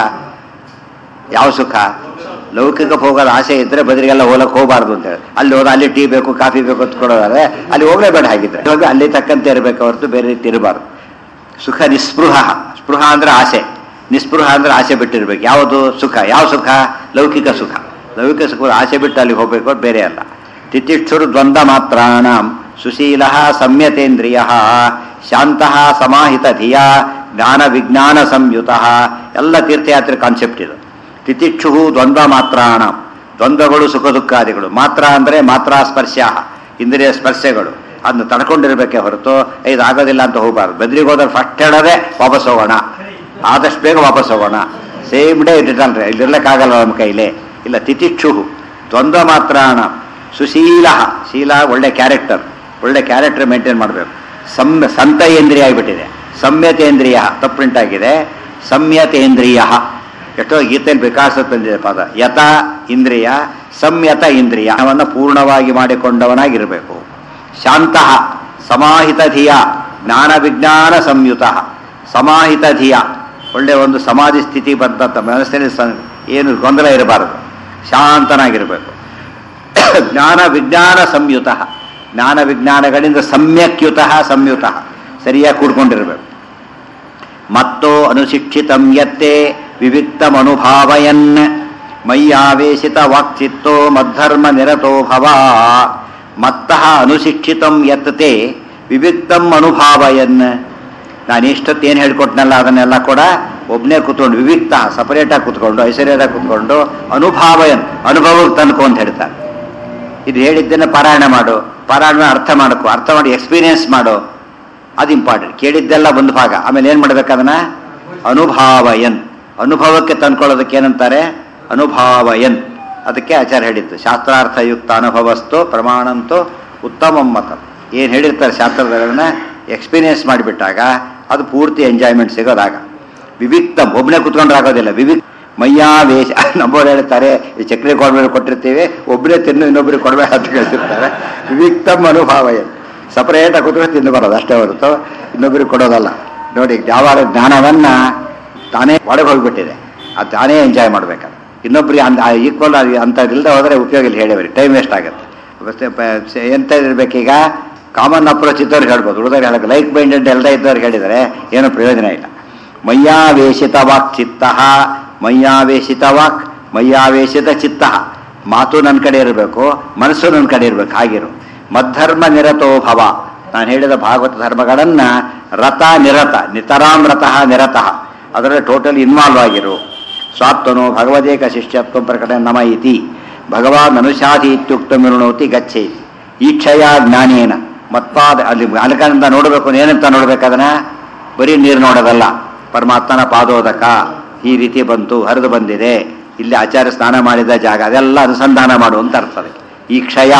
ಯಾವ ಸುಖ ಲೌಕಿಕ ಭೋಗದ ಆಸೆ ಇದ್ರೆ ಬದಲಿಗೆಲ್ಲ ಹೋಗಕ್ಕೆ ಹೋಗಬಾರ್ದು ಅಂತ ಹೇಳಿ ಅಲ್ಲಿ ಹೋದ ಅಲ್ಲಿ ಟೀ ಬೇಕು ಕಾಫಿ ಬೇಕು ಅಂತ ಕೊಡೋದಾದ್ರೆ ಅಲ್ಲಿ ಹೋಗಲೇಬೇಡ ಹಾಗಿದ್ರೆ ಹೋಗಿ ಅಲ್ಲಿ ತಕ್ಕಂತೆ ಇರಬೇಕು ಹೊರತು ಬೇರೆ ರೀತಿ ಇರಬಾರ್ದು ಸುಖ ನಿಸ್ಪೃಹ ಸ್ಪೃಹ ಅಂದ್ರೆ ಆಸೆ ನಿಸ್ಪೃಹ ಅಂದ್ರೆ ಆಸೆ ಬಿಟ್ಟಿರ್ಬೇಕು ಯಾವುದು ಸುಖ ಯಾವ ಸುಖ ಲೌಕಿಕ ಸುಖ ಲೌಕಿಕ ಸುಖ ಆಸೆ ಬಿಟ್ಟು ಅಲ್ಲಿ ಹೋಗ್ಬೇಕು ಅದು ಬೇರೆ ಅಲ್ಲ ತಿತಿಕ್ಷುರು ದ್ವಂದ್ವ ಮಾತ್ರಾಣ ಸುಶೀಲ ಸಂಯತೇಂದ್ರಿಯ ಶಾಂತ ಸಮಾಹಿತ ಧಿಯ ಜ್ಞಾನ ವಿಜ್ಞಾನ ಸಂಯುತ ಎಲ್ಲ ತೀರ್ಥಯಾತ್ರೆ ಕಾನ್ಸೆಪ್ಟ್ ಇದು ತಿತಿಕ್ಷು ದ್ವಂದ್ವ ಮಾತ್ರಾಣ ದ್ವಂದ್ವಗಳು ಸುಖ ದುಃಖಾದಿಗಳು ಮಾತ್ರ ಅಂದರೆ ಮಾತ್ರಾ ಸ್ಪರ್ಶ ಇಂದ್ರಿಯ ಸ್ಪರ್ಶಗಳು ಅದನ್ನ ತಡ್ಕೊಂಡಿರ್ಬೇಕೆ ಹೊರತು ಇದು ಆಗೋದಿಲ್ಲ ಅಂತ ಹೋಗಬಾರ್ದು ಬೆದ್ರಿಗೆ ಹೋದ್ರೆ ಫಸ್ಟ್ ಹೇಳೋದೇ ವಾಪಸ್ ಹೋಗೋಣ ಆದಷ್ಟು ಬೇಗ ವಾಪಸ್ ಹೋಗೋಣ ಸೇಮ್ ಡೇ ರಿಟರ್ನ್ ಇಲ್ಲಿರ್ಲಿಕ್ಕಾಗಲ್ಲ ನಮ್ಮ ಕೈಲಿ ಇಲ್ಲ ತಿತಿಕ್ಷು ದ್ವಂದ್ವ ಮಾತ್ರಾಣ ಸುಶೀಲ ಶೀಲ ಒಳ್ಳೆ ಕ್ಯಾರೆಕ್ಟರ್ ಒಳ್ಳೆ ಕ್ಯಾರೆಕ್ಟರ್ ಮೇಂಟೈನ್ ಮಾಡಬೇಕು ಸಮ್ ಸಂತಯೇಂದ್ರಿಯ ಆಗಿಬಿಟ್ಟಿದೆ ಸಂಯತೇಂದ್ರಿಯ ತಪ್ಪುಂಟಾಗಿದೆ ಸಂಯತೇಂದ್ರಿಯ ಎಷ್ಟೋ ಗೀತೆಯಲ್ಲಿ ವಿಕಾಸ ತಂದಿದೆ ಪದ ಯತ ಇಂದ್ರಿಯ ಸಂಯತ ಇಂದ್ರಿಯ ಅವನ್ನ ಪೂರ್ಣವಾಗಿ ಮಾಡಿಕೊಂಡವನಾಗಿರಬೇಕು ಶಾಂತ ಸಮಾಹಿತ ಧಿಯ ಜ್ಞಾನ ವಿಜ್ಞಾನ ಸಂಯುತ ಸಮಾಹಿತ ಧಿಯ ಒಳ್ಳೆ ಒಂದು ಸಮಾಧಿ ಸ್ಥಿತಿ ಬಂದಂಥ ಮನಸ್ಸಿನಲ್ಲಿ ಸ- ಏನು ಗೊಂದಲ ಇರಬಾರದು ಶಾಂತನಾಗಿರಬೇಕು ಜ್ಞಾನ ವಿಜ್ಞಾನ ಸಂಯುತ ಜ್ಞಾನ ವಿಜ್ಞಾನಗಳಿಂದ ಸಮ್ಯಕ್ಯುತ ಸಂಯುತ ಸರಿಯಾಗಿ ಕೂಡ್ಕೊಂಡಿರಬೇಕು ಮತ್ತೋ ಅನುಶಿಕ್ಷಿತಂ ಯತ್ತೆ ವಿವಿಕ್ತಮನುಭಾವಯನ್ ಮಯ್ಯಾವೇಶಿತ ವಾಕ್ಚಿತ್ತೋ ಮದ್ಧರ್ಮ ನಿರತೋ ಭವ ಮತ್ತಃ ಅನುಶಿಕ್ಷಿತಂ ಯತ್ತತೆ ವಿವಿಕ್ತಂ ಅನುಭಾವಯನ್ ನಾನು ಇಷ್ಟೊತ್ತು ಏನು ಹೇಳ್ಕೊಟ್ನಲ್ಲ ಅದನ್ನೆಲ್ಲ ಕೂಡ ಒಬ್ಬನೇ ಕೂತ್ಕೊಂಡು ವಿವಿಕ್ತ ಸಪರೇಟಾಗಿ ಕೂತ್ಕೊಂಡು ಐಶ್ವರ್ಯದಾಗ ಕೂತ್ಕೊಂಡು ಅನುಭಾವಯನ್ ಅನುಭವಕ್ಕೆ ತನ್ಕೋ ಅಂತ ಹೇಳ್ತಾರೆ ಇದು ಹೇಳಿದ್ದನ್ನು ಪಾರಾಯಣ ಮಾಡು ಪಾರಾಯಣ ಅರ್ಥ ಮಾಡ್ಕೊ ಅರ್ಥ ಮಾಡಿ ಎಕ್ಸ್ಪೀರಿಯನ್ಸ್ ಮಾಡು ಅದು ಇಂಪಾರ್ಟೆಂಟ್ ಕೇಳಿದ್ದೆಲ್ಲ ಒಂದು ಭಾಗ ಆಮೇಲೆ ಏನು ಮಾಡ್ಬೇಕು ಅದನ್ನ ಅನುಭಾವಯನ್ ಅನುಭವಕ್ಕೆ ತಂದ್ಕೊಳ್ಳೋದಕ್ಕೆ ಏನಂತಾರೆ ಅನುಭಾವಯನ್ ಅದಕ್ಕೆ ಆಚಾರ್ಯ ಹೇಳಿದ್ದು ಶಾಸ್ತ್ರಾರ್ಥಯುಕ್ತ ಅನುಭವಸ್ತು ಪ್ರಮಾಣಂತೂ ಉತ್ತಮ ಮತ ಏನು ಹೇಳಿರ್ತಾರೆ ಶಾಸ್ತ್ರದನ್ನ ಎಕ್ಸ್ಪೀರಿಯನ್ಸ್ ಮಾಡಿಬಿಟ್ಟಾಗ ಅದು ಪೂರ್ತಿ ಎಂಜಾಯ್ಮೆಂಟ್ ಸಿಗೋದಾಗ ವಿವಿಕ್ತಂ ಒಬ್ಬನೇ ಕುತ್ಕೊಂಡ್ರೆ ಆಗೋದಿಲ್ಲ ವಿವಿಕ್ ಮಯ್ಯಾವೇಶ ನಮ್ಮವ್ರು ಹೇಳ್ತಾರೆ ಈ ಚಕ್ರಿ ಕೊಡ್ಬೇಕು ಕೊಟ್ಟಿರ್ತೀವಿ ಒಬ್ಬನೇ ತಿನ್ನು ಇನ್ನೊಬ್ರಿಗೆ ಕೊಡ್ಬೇಕು ಅಂತ ಹೇಳ್ತಿರ್ತಾರೆ ವಿವಿಕ್ತಂ ಅನುಭಾವಯನ್ ಸಪರೇಟಾಗಿ ಕುತ್ಕೊಂಡು ತಿಂದು ಬರೋದು ಅಷ್ಟೇ ಹೊರತು ಇನ್ನೊಬ್ಬರಿಗೆ ಕೊಡೋದಲ್ಲ ನೋಡಿ ಯಾವಾಗ ಜ್ಞಾನವನ್ನ ತಾನೇ ಒಳಗೆ ಹೋಗ್ಬಿಟ್ಟಿದೆ ಅದು ತಾನೇ ಎಂಜಾಯ್ ಮಾಡ್ಬೇಕಾದ್ರೆ ಇನ್ನೊಬ್ರಿಗೆ ಅಂದ ಈಕ್ವಲ್ ಅಂಥದ್ದಿಲ್ಲದೆ ಹೋದರೆ ಉಪಯೋಗ ಇಲ್ಲ ಹೇಳಿವ್ರಿ ಟೈಮ್ ವೇಸ್ಟ್ ಆಗುತ್ತೆ ಮತ್ತೆ ಪ- ಎಂತ ಇರ್ಬೇಕೀಗ ಕಾಮನ್ ಅಪ್ರೋಚ್ ಇದ್ದವ್ರು ಹೇಳ್ಬೋದು ಉಳಿದವ್ರು ಹೇಳಕ್ಕೆ ಲೈಕ್ ಮೈಂಡೆಡ್ ಎಲ್ಲ ಇದ್ದವ್ರು ಹೇಳಿದರೆ ಏನೂ ಪ್ರಯೋಜನ ಇಲ್ಲ ಮಯ್ಯಾವೇಶಿತ ವಾಕ್ ಚಿತ್ತ ಮಯ್ಯಾವೇಶಿತ ವಾಕ್ ಮಯ್ಯಾವೇಶಿತ ಚಿತ್ತ ಮಾತು ನನ್ನ ಕಡೆ ಇರಬೇಕು ಮನಸ್ಸು ನನ್ನ ಕಡೆ ಇರಬೇಕು ಹಾಗಿರು ಮದ್ಧರ್ಮ ನಿರತೋ ಭವ ನಾನು ಹೇಳಿದ ಭಾಗವತ ಧರ್ಮಗಳನ್ನ ರಥ ನಿರತ ನಿತರಾಂ ರತಃ ನಿರತಃ ಅದರಲ್ಲಿ ಟೋಟಲ್ ಇನ್ವಾಲ್ವ್ ಆಗಿರು ಸ್ವಾತ್ವನು ಭಗವದೇಕ ಶಿಷ್ಯತ್ವ ಪ್ರಕಟಣೆ ನಮ ಇತಿ ಭಗವಾನ್ ಅನುಶಾಧಿ ಇತ್ಯುಕ್ತ ಮಿರುಣೋತಿ ಗಚ್ಚೇತಿ ಈಕ್ಷಯ ಜ್ಞಾನೇನ ಮತ್ಪಾದ ಅಲ್ಲಿ ಅಲಕನಿಂದ ನೋಡಬೇಕು ಏನಂತ ನೋಡ್ಬೇಕದನ್ನ ಬರೀ ನೀರು ನೋಡೋದಲ್ಲ ಪರಮಾತ್ಮನ ಪಾದೋದಕ ಈ ರೀತಿ ಬಂತು ಹರಿದು ಬಂದಿದೆ ಇಲ್ಲಿ ಆಚಾರ್ಯ ಸ್ನಾನ ಮಾಡಿದ ಜಾಗ ಅದೆಲ್ಲ ಅನುಸಂಧಾನ ಮಾಡು ಅಂತ ಅರ್ಥ ಅದಕ್ಕೆ ಈ ಕ್ಷಯ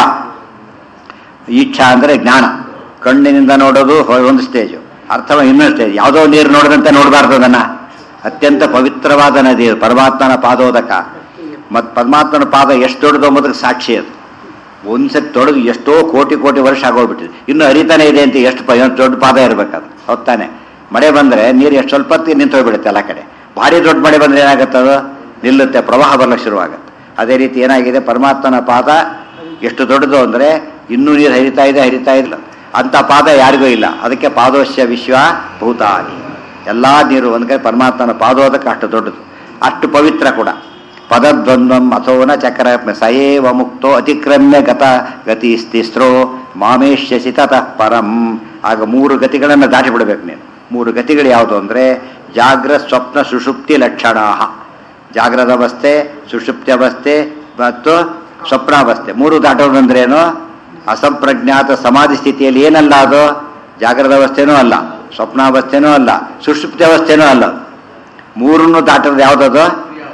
ಈಚ್ಛಾ ಅಂದರೆ ಜ್ಞಾನ ಕಣ್ಣಿನಿಂದ ನೋಡೋದು ಹೊ- ಒಂದು ಸ್ಟೇಜು ಅರ್ಥವ ಇನ್ನೊಂದು ಸ್ಟೇಜ್ ಯಾವುದೋ ನೀರು ನೋಡದಂತೆ ನೋಡಬಾರ್ದು ಅದನ್ನ ಅತ್ಯಂತ ಪವಿತ್ರವಾದ ನದಿ ಅದು ಪರಮಾತ್ಮನ ಪಾದೋದಕ ಮತ್ತು ಪರಮಾತ್ಮನ ಪಾದ ಎಷ್ಟು ದೊಡ್ಡದು ಎಂಬುದಕ್ಕೆ ಸಾಕ್ಷಿ ಅದು ಒಂದ್ಸತಿ ತೊಡೆದು ಎಷ್ಟೋ ಕೋಟಿ ಕೋಟಿ ವರ್ಷ ಆಗೋಗ್ಬಿಟ್ಟಿದೆ ಇನ್ನು ಹರಿತಾನೆ ಇದೆ ಅಂತ ಎಷ್ಟು ಪ- ಎಷ್ಟು ದೊಡ್ಡ ಪಾದ ಇರಬೇಕದು ಹೊತ್ತಾನೆ ಮಳೆ ಬಂದರೆ ನೀರು ಎಷ್ಟು ಸ್ವಲ್ಪ ಹೊತ್ತಿಗೆ ನಿಂತು ಹೋಗ್ಬಿಡುತ್ತೆ ಎಲ್ಲ ಕಡೆ ಭಾರಿ ದೊಡ್ಡ ಮಳೆ ಬಂದರೆ ಏನಾಗುತ್ತೆ ಅದು ನಿಲ್ಲುತ್ತೆ ಪ್ರವಾಹ ಬರಲಿಕ್ಕೆ ಶುರುವಾಗುತ್ತೆ ಅದೇ ರೀತಿ ಏನಾಗಿದೆ ಪರಮಾತ್ಮನ ಪಾದ ಎಷ್ಟು ದೊಡ್ಡದು ಅಂದರೆ ಇನ್ನೂ ನೀರು ಹರಿತಾ ಇದೆ ಹರಿತಾ ಇಲ್ಲ ಅಂಥ ಪಾದ ಯಾರಿಗೂ ಇಲ್ಲ ಅದಕ್ಕೆ ಪಾದೋಶ್ಯ ವಿಶ್ವ ಭೂತಾನಿ ಎಲ್ಲ ನೀರು ಒಂದು ಕಡೆ ಪರಮಾತ್ಮನ ಪಾದೋದಕ್ಕೆ ಅಷ್ಟು ದೊಡ್ಡದು ಅಷ್ಟು ಪವಿತ್ರ ಕೂಡ ಪದದ್ವಂದ್ವಂ ಅಥೋನ ಚಕ್ರ ಸಯೇವ ಮುಕ್ತೋ ಅತಿಕ್ರಮ್ಯ ಗತ ಗತಿ ಸ್ಥಿಸ್ರೋ ಮಾಮೇಶ್ಯಸಿ ತತಃ ಪರಂ ಆಗ ಮೂರು ಗತಿಗಳನ್ನು ದಾಟಿ ಬಿಡಬೇಕು ನೀನು ಮೂರು ಗತಿಗಳು ಯಾವುದು ಅಂದರೆ ಜಾಗ್ರ ಸ್ವಪ್ನ ಸುಷುಪ್ತಿ ಲಕ್ಷಣ ಜಾಗ್ರದ ಅವಸ್ಥೆ ಸುಷುಪ್ತಿ ಅವಸ್ಥೆ ಮತ್ತು ಸ್ವಪ್ನಾವಸ್ಥೆ ಮೂರು ದಾಟೋದಂದ್ರೇನು ಅಸಂಪ್ರಜ್ಞಾತ ಸಮಾಧಿ ಸ್ಥಿತಿಯಲ್ಲಿ ಏನಲ್ಲ ಅದು ಜಾಗ್ರದ ಅವಸ್ಥೆನೂ ಅಲ್ಲ ಸ್ವಪ್ನಾವಸ್ಥೆನೂ ಅಲ್ಲ ಸುಷುಪ್ತಿ ಅವಸ್ಥೆನೂ ಅಲ್ಲ ಮೂರನ್ನು ದಾಟೋದು ಯಾವುದದು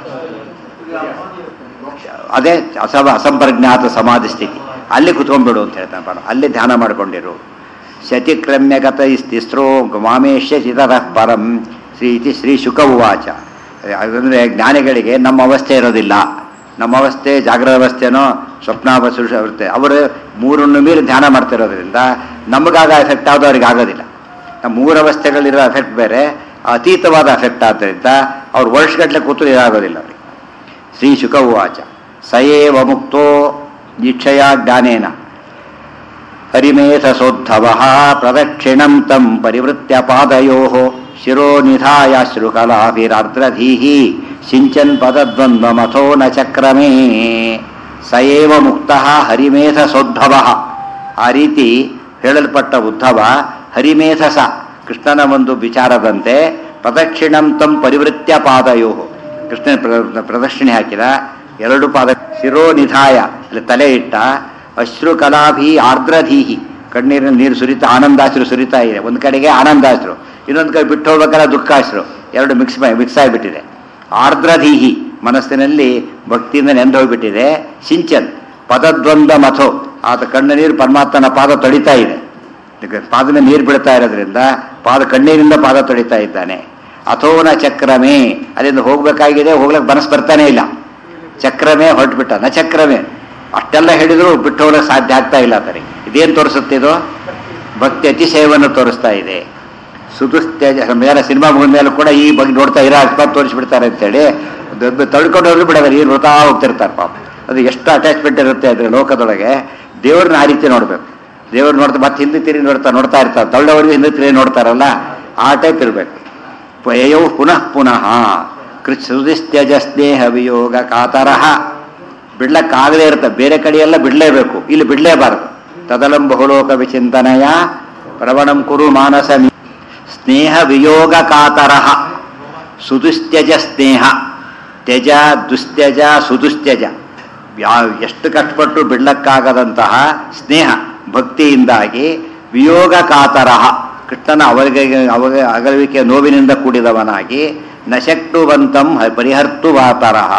ಅದೇ ಅಸಮ ಅಸಂಪ್ರಜ್ಞಾತ ಸಮಾಧಿ ಸ್ಥಿತಿ ಅಲ್ಲಿ ಕುತ್ಕೊಂಡ್ಬಿಡು ಅಂತ ಹೇಳ್ತಾನೆ ಪಡ ಅಲ್ಲಿ ಧ್ಯಾನ ಮಾಡ್ಕೊಂಡಿರು ಶತಿಕ್ರಮ್ಯಗತ ತಿಸ್ರೋ ಮಾಮೇಶ್ಯ ಚಿತರ ಪರಂ ಶ್ರೀ ಇತಿ ಶ್ರೀ ಶುಕ ಉವಾಚ ಅಂದರೆ ಜ್ಞಾನಿಗಳಿಗೆ ನಮ್ಮ ಅವಸ್ಥೆ ಇರೋದಿಲ್ಲ ನಮ್ಮ ಅವಸ್ಥೆ ಜಾಗ್ರತ ಅವಸ್ಥೆನೋ ಸ್ವಪ್ನಾವಸ್ಥೆ ಇರುತ್ತೆ ಅವರು ಮೂರನ್ನು ಮೀರಿ ಧ್ಯಾನ ಮಾಡ್ತಿರೋದ್ರಿಂದ ನಮಗಾಗ ಎಫೆಕ್ಟ್ ಯಾವುದೋ ಅವ್ರಿಗೆ ಆಗೋದಿಲ್ಲ ನಮ್ಮ ಮೂರು ಅವಸ್ಥೆಗಳಿರೋ ಎಫೆಕ್ಟ್ ಬೇರೆ ಅತೀತವಾದ ಎಫೆಕ್ಟ್ ಆದ್ದರಿಂದ ಅವ್ರು ವರ್ಷಗಟ್ಟಲೆ ಕೂತು ಇದಾಗೋದಿಲ್ಲ ಅವರಿಗೆ ಶ್ರೀ ಶುಕ ಉವಾಚ ಸಯೇವ ಮುಕ್ತೋ ನಿಕ್ಷಯ ಜ್ಞಾನೇನ ಹರಿಮೇಧಸೋದ್ಧವ ಪ್ರದಕ್ಷಿಣಂ ತಂ ಪರಿವೃತ್ಯ ಪಾದಯೋ ಶಿರೋನಿಧಾಯಾಶ್ರುಕಲಾಭಿರಾರ್ದ್ರಧೀ ಸಿಂಚನ್ ಪದದ್ವಂದ್ವಮಥೋ ನ ಚಕ್ರಮೇ ಸಯೇವ ಮುಕ್ತ ಹರಿಮೇಧಸೋದ್ಧವ ಆ ರೀತಿ ಹೇಳಲ್ಪಟ್ಟ ಉದ್ಧವ ಹರಿಮೇಧಸ ಕೃಷ್ಣನ ಒಂದು ವಿಚಾರದಂತೆ ಪ್ರದಕ್ಷಿಣಂ ತಂ ಪರಿವೃತ್ಯ ಪಾದಯೋ ಕೃಷ್ಣನ ಪ್ರ- ಪ್ರದಕ್ಷಿಣೆ ಹಾಕಿದ ಎರಡು ಪಾದ ಶಿರೋನಿಧಾಯ ಅಲ್ಲಿ ತಲೆ ಇಟ್ಟ ಅಶ್ರು ಕಲಾಭಿ ಆರ್ದ್ರಧೀಹಿ ಕಣ್ಣೀರಿನ ನೀರು ಸುರಿತಾ ಆನಂದಾಶ್ರು ಸುರಿತಾ ಇದೆ ಒಂದು ಕಡೆಗೆ ಆನಂದಾಶ್ರು ಇನ್ನೊಂದು ಕಡೆ ಬಿಟ್ಟು ಹೋಗ್ಬೇಕಾದ್ರೆ ದುಃಖಾಶ್ರು ಎರಡು ಮಿಕ್ಸ್ ಮಿಕ್ಸ್ ಆಗಿಬಿಟ್ಟಿದೆ ಆರ್ದ್ರಧೀಹಿ ಮನಸ್ಸಿನಲ್ಲಿ ಭಕ್ತಿಯಿಂದ ನೆಂದು ಹೋಗ್ಬಿಟ್ಟಿದೆ ಸಿಂಚನ್ ಪದದ್ವಂದ ಮಥೋ ಆತ ಕಣ್ಣ ನೀರು ಪರಮಾತ್ಮನ ಪಾದ ತೊಳಿತಾ ಇದೆ ಈಗ ಪಾದದ ನೀರು ಬೀಳ್ತಾ ಇರೋದ್ರಿಂದ ಪಾದ ಕಣ್ಣೀರಿಂದ ಪಾದ ತೊಳಿತಾ ಇದ್ದಾನೆ ಅಥೋನ ಚಕ್ರಮೇ ಅಲ್ಲಿಂದ ಹೋಗ್ಬೇಕಾಗಿದೆ ಹೋಗ್ಲಿಕ್ಕೆ ಮನಸ್ಸು ಬರ್ತಾನೆ ಇಲ್ಲ ಚಕ್ರಮೇ ಹೊರಟ್ಬಿಟ್ಟ ನ ಚಕ್ರಮೇ ಅಷ್ಟೆಲ್ಲ ಹೇಳಿದ್ರು ಬಿಟ್ಟು ಹೋಗ್ಲಿಕ್ಕೆ ಸಾಧ್ಯ ಆಗ್ತಾ ಇಲ್ಲ ಆತನಿಗೆ ಇದೇನು ತೋರಿಸುತ್ತೆ ಇದು ಭಕ್ತಿ ಅತಿಶಯವನ್ನು ತೋರಿಸ್ತಾ ಇದೆ ಸುದುಸ್ತ್ಯಜ ಬೇರೆ ಸಿನಿಮಾ ಮುಗಿದ ಮೇಲೂ ಕೂಡ ಈ ಬಗ್ಗೆ ನೋಡ್ತಾ ಇರೋ ಅಕಸ್ಮಾತ್ ತೋರಿಸ್ಬಿಡ್ತಾರೆ ಅಂತೇಳಿ ತಳ್ಕೊಂಡು ಹೋದ್ರು ಬಿಡೋದು ನೀರು ನೋಡ್ತಾ ಹೋಗ್ತಿರ್ತಾರೆ ಪಾಪ ಅದು ಎಷ್ಟು ಅಟ್ಯಾಚ್ಮೆಂಟ್ ಇರುತ್ತೆ ಅದ್ರ ಲೋಕದೊಳಗೆ ದೇವ್ರನ್ನ ಆ ರೀತಿ ನೋಡ್ಬೇಕು ದೇವ್ರು ನೋಡ್ತಾ ಮತ್ತೆ ಹಿಂದೆ ತಿರುಗಿ ನೋಡ್ತಾ ನೋಡ್ತಾ ಇರ್ತಾರೆ ತಳ್ಳವರಿಗೆ ಹಿಂದೆ ತಿರುಗಿ ನೋಡ್ತಾರಲ್ಲ ಆ ಟೈಪ್ ಇರಬೇಕು ಪಯೌ ಪುನಃ ಪುನಃ ಕೃತ್ ಸುದಿಸ್ತ್ಯಜ ಸ್ನೇಹ ವಿಯೋಗ ಕಾತರಹ ಬಿಡ್ಲಕ್ಕಾಗದೇ ಇರುತ್ತೆ ಬೇರೆ ಕಡೆಯೆಲ್ಲ ಬಿಡಲೇಬೇಕು ಇಲ್ಲಿ ಬಿಡಲೇಬಾರದು ತದಲಂ ಬಹುಲೋಕ ವಿಚಿಂತನಯ ಪ್ರವಣಂ ಕುರು ಮಾನಸ ಮಿ- ಸ್ನೇಹ ವಿಯೋಗ ಕಾತರಹ ಸುದುಸ್ತ್ಯಜ ಸ್ನೇಹ ತ್ಯಜ ದುಸ್ತ್ಯಜ ಸುದುಸ್ತ್ಯಜ ಯಾ- ಎಷ್ಟು ಕಷ್ಟಪಟ್ಟು ಬಿಡ್ಲಕ್ಕಾಗದಂತಹ ಸ್ನೇಹ ಭಕ್ತಿಯಿಂದಾಗಿ ವಿಯೋಗ ಕಾತರಹ ಕೃಷ್ಣನ ಅವರಿಗೆ ಅವಗ ಅಗಲುವಿಕೆ ನೋವಿನಿಂದ ಕೂಡಿದವನಾಗಿ ನಶಕ್ನುವಂತಂ ಹ- ಪರಿಹರ್ತು ವಾತರಹ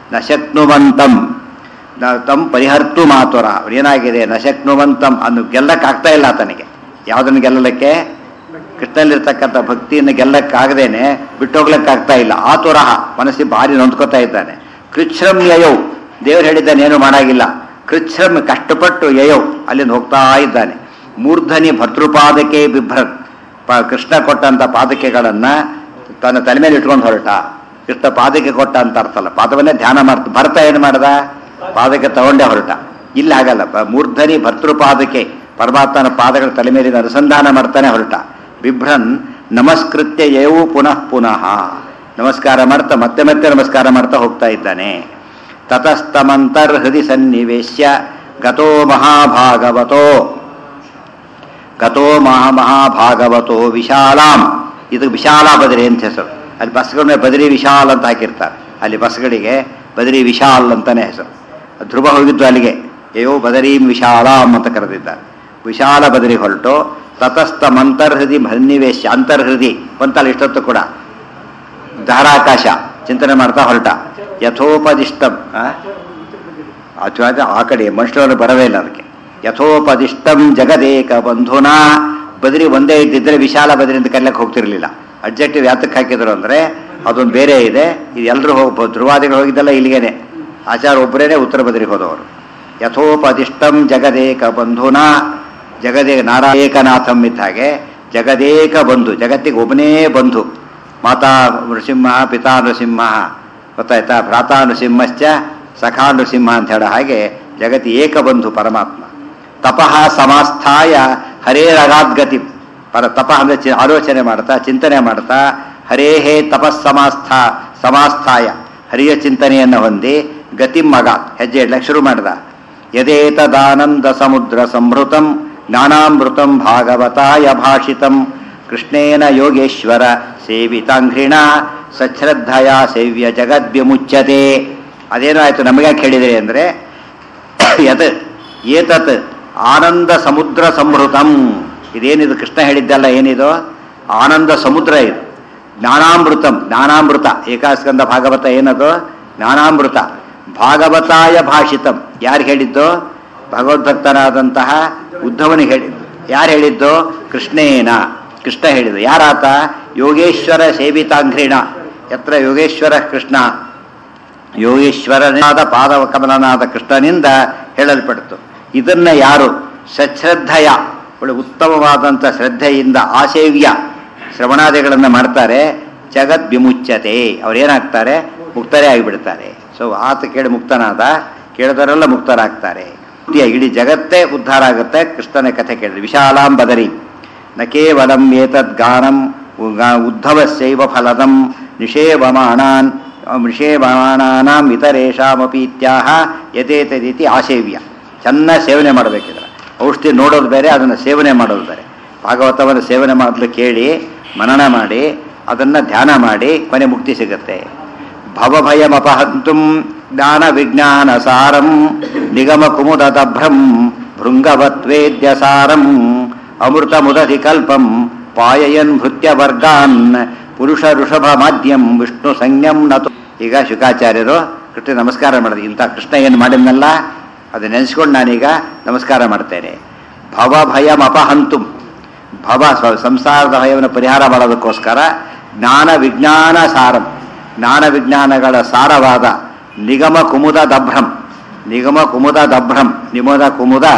ನಶಕ್ನುವಂತಂ ನ- ತಂ ಪರಿಹರ್ತು ಮಾತುರ ಏನಾಗಿದೆ ನಶಕ್ನುವಂತಂ ಅನ್ನು ಗೆಲ್ಲಕ್ಕಾಗ್ತಾ ಇಲ್ಲ ಆತನಿಗೆ ಯಾವುದನ್ನು ಗೆಲ್ಲಲಿಕ್ಕೆ ಕೃಷ್ಣಲ್ಲಿರ್ತಕ್ಕಂಥ ಭಕ್ತಿಯನ್ನು ಗೆಲ್ಲಕ್ಕಾಗದೇನೆ ಬಿಟ್ಟು ಹೋಗ್ಲಿಕ್ಕಾಗ್ತಾ ಇಲ್ಲ ಆತುರಹ ಮನಸ್ಸಿಗೆ ಭಾರಿ ನೊಂದ್ಕೋತಾ ಇದ್ದಾನೆ ಕೃಚ್ಛ್ರಮ್ ಯಯೌ ದೇವರು ಹೇಳಿದ್ದಾನೆ ಏನು ಮಾಡಾಗಿಲ್ಲ ಕೃಚ್ಛ್ರಮ್ ಕಷ್ಟಪಟ್ಟು ಯಯೌ ಅಲ್ಲಿಂದ ಹೋಗ್ತಾ ಇದ್ದಾನೆ ಮೂರ್ಧನಿ ಭರ್ತೃಪಾದಕ್ಕೆ ಬಿಭ್ರತ್ ಪ ಕೃಷ್ಣ ಕೊಟ್ಟಂತ ಪಾದಕೆಗಳನ್ನ ತನ್ನ ತಲೆ ಮೇಲೆ ಇಟ್ಕೊಂಡು ಹೊರಟ ಕೃಷ್ಣ ಪಾದಕ್ಕೆ ಕೊಟ್ಟ ಅಂತ ಅರ್ಥಲ್ಲ ಪಾದವನ್ನೇ ಧ್ಯಾನ ಮಾಡ್ತ ಭರತ ಏನು ಮಾಡ್ದ ಪಾದಕ್ಕೆ ತಗೊಂಡೇ ಹೊರಟ ಇಲ್ಲಿ ಆಗಲ್ಲ ಬ- ಮೂರ್ಧನಿ ಭರ್ತೃಪಾದಕ್ಕೆ ಪರಮಾತ್ಮನ ಪಾದಗಳ ತಲೆ ಮೇಲಿನ ಅನುಸಂಧಾನ ಮಾಡ್ತಾನೆ ಹೊರಟ ಬಿಭ್ರನ್ ನಮಸ್ಕೃತ್ಯ ಯವು ಪುನಃ ಪುನಃ ನಮಸ್ಕಾರ ಮಾಡ್ತಾ ಮತ್ತೆ ಮತ್ತೆ ನಮಸ್ಕಾರ ಮಾಡ್ತಾ ಹೋಗ್ತಾ ಇದ್ದಾನೆ ತತಸ್ತಮಂತರ್ ಹೃದಯ ಸನ್ನಿವೇಶ್ಯ ಗತೋ ಮಹಾಭಾಗವತೋ ಗತೋ ಮಹಾ ಮಹಾಭಾಗವತೋ ವಿಶಾಲಾಂ ಇದು ವಿಶಾಲ ಬದರಿ ಅಂತ ಹೆಸರು ಅಲ್ಲಿ ಬಸ್ಗಳ ಮೇಲೆ ಬದರಿ ವಿಶಾಲ್ ಅಂತ ಹಾಕಿರ್ತಾರೆ ಅಲ್ಲಿ ಬಸ್ಗಳಿಗೆ ಬದರಿ ವಿಶಾಲ್ ಅಂತಾನೆ ಹೆಸರು ಧ್ರುವ ಹೋಗಿದ್ದು ಅಲ್ಲಿಗೆ ಅಯ್ಯೋ ಬದರೀಂ ವಿಶಾಲಾಂ ಅಂತ ಕರೆದಿದ್ದಾರೆ ವಿಶಾಲ ಬದರಿ ಹೊರಟು ತತಸ್ಥ ಮಂತರ್ಹೃದಿ ಮನ್ನಿವೇಶ ಅಂತರ್ಹೃದಿ ಬಂತಲ್ಲ ಇಷ್ಟೊತ್ತು ಕೂಡ ಧಾರಾಕಾಶ ಚಿಂತನೆ ಮಾಡ್ತಾ ಹೊರಟ ಯಥೋಪದಿಷ್ಟಂ ಆ? ಅಥವಾ ಅದು ಆ ಕಡೆ ಮನುಷ್ಯರು ಬರವೇ ಇಲ್ಲ ಅದಕ್ಕೆ ಯಥೋಪದಿಷ್ಟಂ ಜಗದೇಕ ಬಂಧುನಾ ಬದರಿ ಒಂದೇ ಇದ್ದಿದ್ರೆ ವಿಶಾಲ ಬದರಿ ಅಂತ ಕರ್ಲಕ್ಕೆ ಹೋಗ್ತಿರ್ಲಿಲ್ಲ ಅಬ್ಜೆಕ್ಟಿವ್ ಯಾತಕ್ಕೆ ಹಾಕಿದ್ರು ಅಂದ್ರೆ ಅದೊಂದು ಬೇರೆ ಇದೆ ಇದು ಎಲ್ಲರೂ ಹೋಗ್ಬೋದು ಧ್ರುವಾದಿಗಳು ಹೋಗಿದ್ದಲ್ಲ ಇಲ್ಲಿಗೇನೆ ಆಚಾರ ಒಬ್ಬರೇನೆ ಉತ್ತರ ಬದರಿಗೆ ಹೋದವರು ಯಥೋಪದಿಷ್ಟಂ ಜಗದೇಕ ಬಂಧುನಾ ಜಗದೇ ನಾರಾಯಕನಾಥಂ ಇದ್ದ ಹಾಗೆ ಜಗದೇಕ ಬಂಧು ಜಗತ್ತಿಗೆ ಒಬ್ಬನೇ ಬಂಧು ಮಾತಾ ನೃಸಿಂಹ ಪಿತಾ ನೃಸಿಂಹ ಗೊತ್ತಾಯ್ತಾ ಭ್ರಾತಾ ನೃಸಿಂಹಶ್ಚ ಸಖಾ ನೃಸಿಂಹ ಅಂತ ಹೇಳೋ ಹಾಗೆ ಜಗತಿ ಏಕಬಂಧು ಪರಮಾತ್ಮ ತಪಃ ಸಮಾಸ್ಥಾಯ ಹರೇರಗಾದ್ಗತಿ ಪರ ತಪಃ ಅಂದ್ರೆ ಚಿ- ಆಲೋಚನೆ ಮಾಡ್ತಾ ಚಿಂತನೆ ಮಾಡ್ತಾ ಹರೇ ಹೇ ತಪಸ್ಸಮಾಸ್ಥ ಸಮಾಸ್ಥಾಯ ಹರಿಯ ಚಿಂತನೆಯನ್ನು ಹೊಂದಿ ಗತಿಮಗ ಹೆಜ್ಜೆ ಇಡ್ಲಕ್ಕೆ ಶುರು ಮಾಡ್ದ ಯದೇತದಾನಂದ ಸಮುದ್ರ ಸಂಭೃತಂ ಜ್ಞಾನಾಮೃತಂ ಭಾಗವತಾಯ ಭಾಷಿತಂ ಕೃಷ್ಣೇನ ಯೋಗೇಶ್ವರ ಸೇವಿತಾಂಘ್ರಿಣ ಸಚ್ರದ್ಧಯ ಸೇವ್ಯ ಜಗದ್ವಿಮುಚ್ಯತೆ ಅದೇನೋ ಆಯ್ತು ನಮಗೆ ಹೇಳಿದ್ರಿ ಅಂದ್ರೆ ಯತ್ ಏತತ್ ಆನಂದ ಸಮುದ್ರ ಸಂಭೃತಂ ಇದೇನಿದು ಕೃಷ್ಣ ಹೇಳಿದ್ದಲ್ಲ ಏನಿದು ಆನಂದ ಸಮುದ್ರ ಇದು ಜ್ಞಾನಾಮೃತಂ ಜ್ಞಾನಾಮೃತ ಏಕಾಸ್ಕಂದ ಭಾಗವತ ಏನದು ಜ್ಞಾನಾಮೃತ ಭಾಗವತಾಯ ಭಾಷಿತಂ ಯಾರು ಹೇಳಿದ್ದು ಭಗವದ್ಭಕ್ತನಾದಂತಹ ಉದ್ಧವನಿಗೆ ಹೇಳಿದ್ದು ಯಾರು ಹೇಳಿದ್ದು ಕೃಷ್ಣೇನ ಕೃಷ್ಣ ಹೇಳಿದ್ದು ಯಾರಾತ ಯೋಗೇಶ್ವರ ಸೇವಿತಾಂಘ್ರಿಣ ಯತ್ರ ಯೋಗೇಶ್ವರ ಕೃಷ್ಣ ಯೋಗೇಶ್ವರನಾದ ಪಾದವ ಕಮಲನಾದ ಕೃಷ್ಣನಿಂದ ಹೇಳಲ್ಪಡ್ತು ಇದನ್ನ ಯಾರು ಸಶ್ರದ್ಧಯ ಒಳ್ಳೆ ಉತ್ತಮವಾದಂಥ ಶ್ರದ್ಧೆಯಿಂದ ಆಸೇವ್ಯ ಶ್ರವಣಾದಿಗಳನ್ನು ಮಾಡ್ತಾರೆ ಜಗದ್ ವಿಮುಚ್ಯತೆ ಅವ್ರೇನಾಗ್ತಾರೆ ಮುಕ್ತರೇ ಆಗಿಬಿಡ್ತಾರೆ ಸೊ ಆತ ಕೇಳಿ ಮುಕ್ತನಾದ ಕೇಳಿದವರೆಲ್ಲ ಮುಕ್ತರಾಗ್ತಾರೆ ಇಡೀ ಜಗತ್ತೇ ಉದ್ಧಾರ ಆಗುತ್ತೆ ಕೃಷ್ಣನ ಕಥೆ ಕೇಳಿದ್ರೆ ವಿಶಾಲಾಂ ಬದರಿ ನ ಕೇವಲಂ ಏತದ್ ಗಾನಂ ಉಗ- ಉದ್ಧವಸ್ಯೈವ ಫಲದಂ ನಿಷೇವಮಾಣಾನ್ ನಿಷೇವಮಾಣಾನಾಂ ಇತರೇಷಾಮಪಿ ಇತ್ಯಾಹ ಯಥೇತದಿತಿ ಆಸೇವ್ಯ ಚೆನ್ನಾಗಿ ಸೇವನೆ ಮಾಡಬೇಕಿದ್ರೆ ಔಷಧಿ ನೋಡೋದು ಬೇರೆ ಅದನ್ನು ಸೇವನೆ ಮಾಡೋದು ಬೇರೆ ಭಾಗವತವನ್ನು ಸೇವನೆ ಮಾಡಲು ಕೇಳಿ ಮನನ ಮಾಡಿ ಅದನ್ನು ಧ್ಯಾನ ಮಾಡಿ ಕೊನೆ ಮುಕ್ತಿ ಸಿಗುತ್ತೆ ಭವಭಯಮಪಹಂತುಂ ಜ್ಞಾನ ವಿಜ್ಞಾನ ಸಾರಂ ನಿಗಮ ಕುಮುದಭ್ರಂ ಭೃಂಗವತ್ವೇದ್ಯ ಸಾರಂ ಅಮೃತ ಮುದಧಿ ಕಲ್ಪಂ ಪಾಯಯನ್ ಭೃತ್ಯ ವರ್ಗಾನ್ ಪುರುಷ ಋಷಭ ಮಾಧ್ಯಂ ವಿಷ್ಣು ಸಂಜ್ಞಂ ನತು ಈಗ ಶುಕಾಚಾರ್ಯರು ಕೃಷ್ಣ ನಮಸ್ಕಾರ ಮಾಡಿದ್ರು ಇಂಥ ಕೃಷ್ಣ ಏನು ಮಾಡಿದ್ನಲ್ಲ ಅದು ನೆನೆಸ್ಕೊಂಡು ನಾನೀಗ ನಮಸ್ಕಾರ ಮಾಡ್ತೇನೆ ಭವ ಭಯಂ ಅಪಹಂತುಂ ಭವ ಸ- ಸಂಸಾರದ ಭಯವನ್ನು ಪರಿಹಾರ ಮಾಡೋದಕ್ಕೋಸ್ಕರ ಜ್ಞಾನ ವಿಜ್ಞಾನ ಸಾರಂ ಜ್ಞಾನ ವಿಜ್ಞಾನಗಳ ಸಾರವಾದ ನಿಗಮ ಕುಮುದ ದಭ್ರಂ ನಿಗಮ ಕುಮುದ ದಭ್ರಂ ನಿಮುದ ಕುಮುದ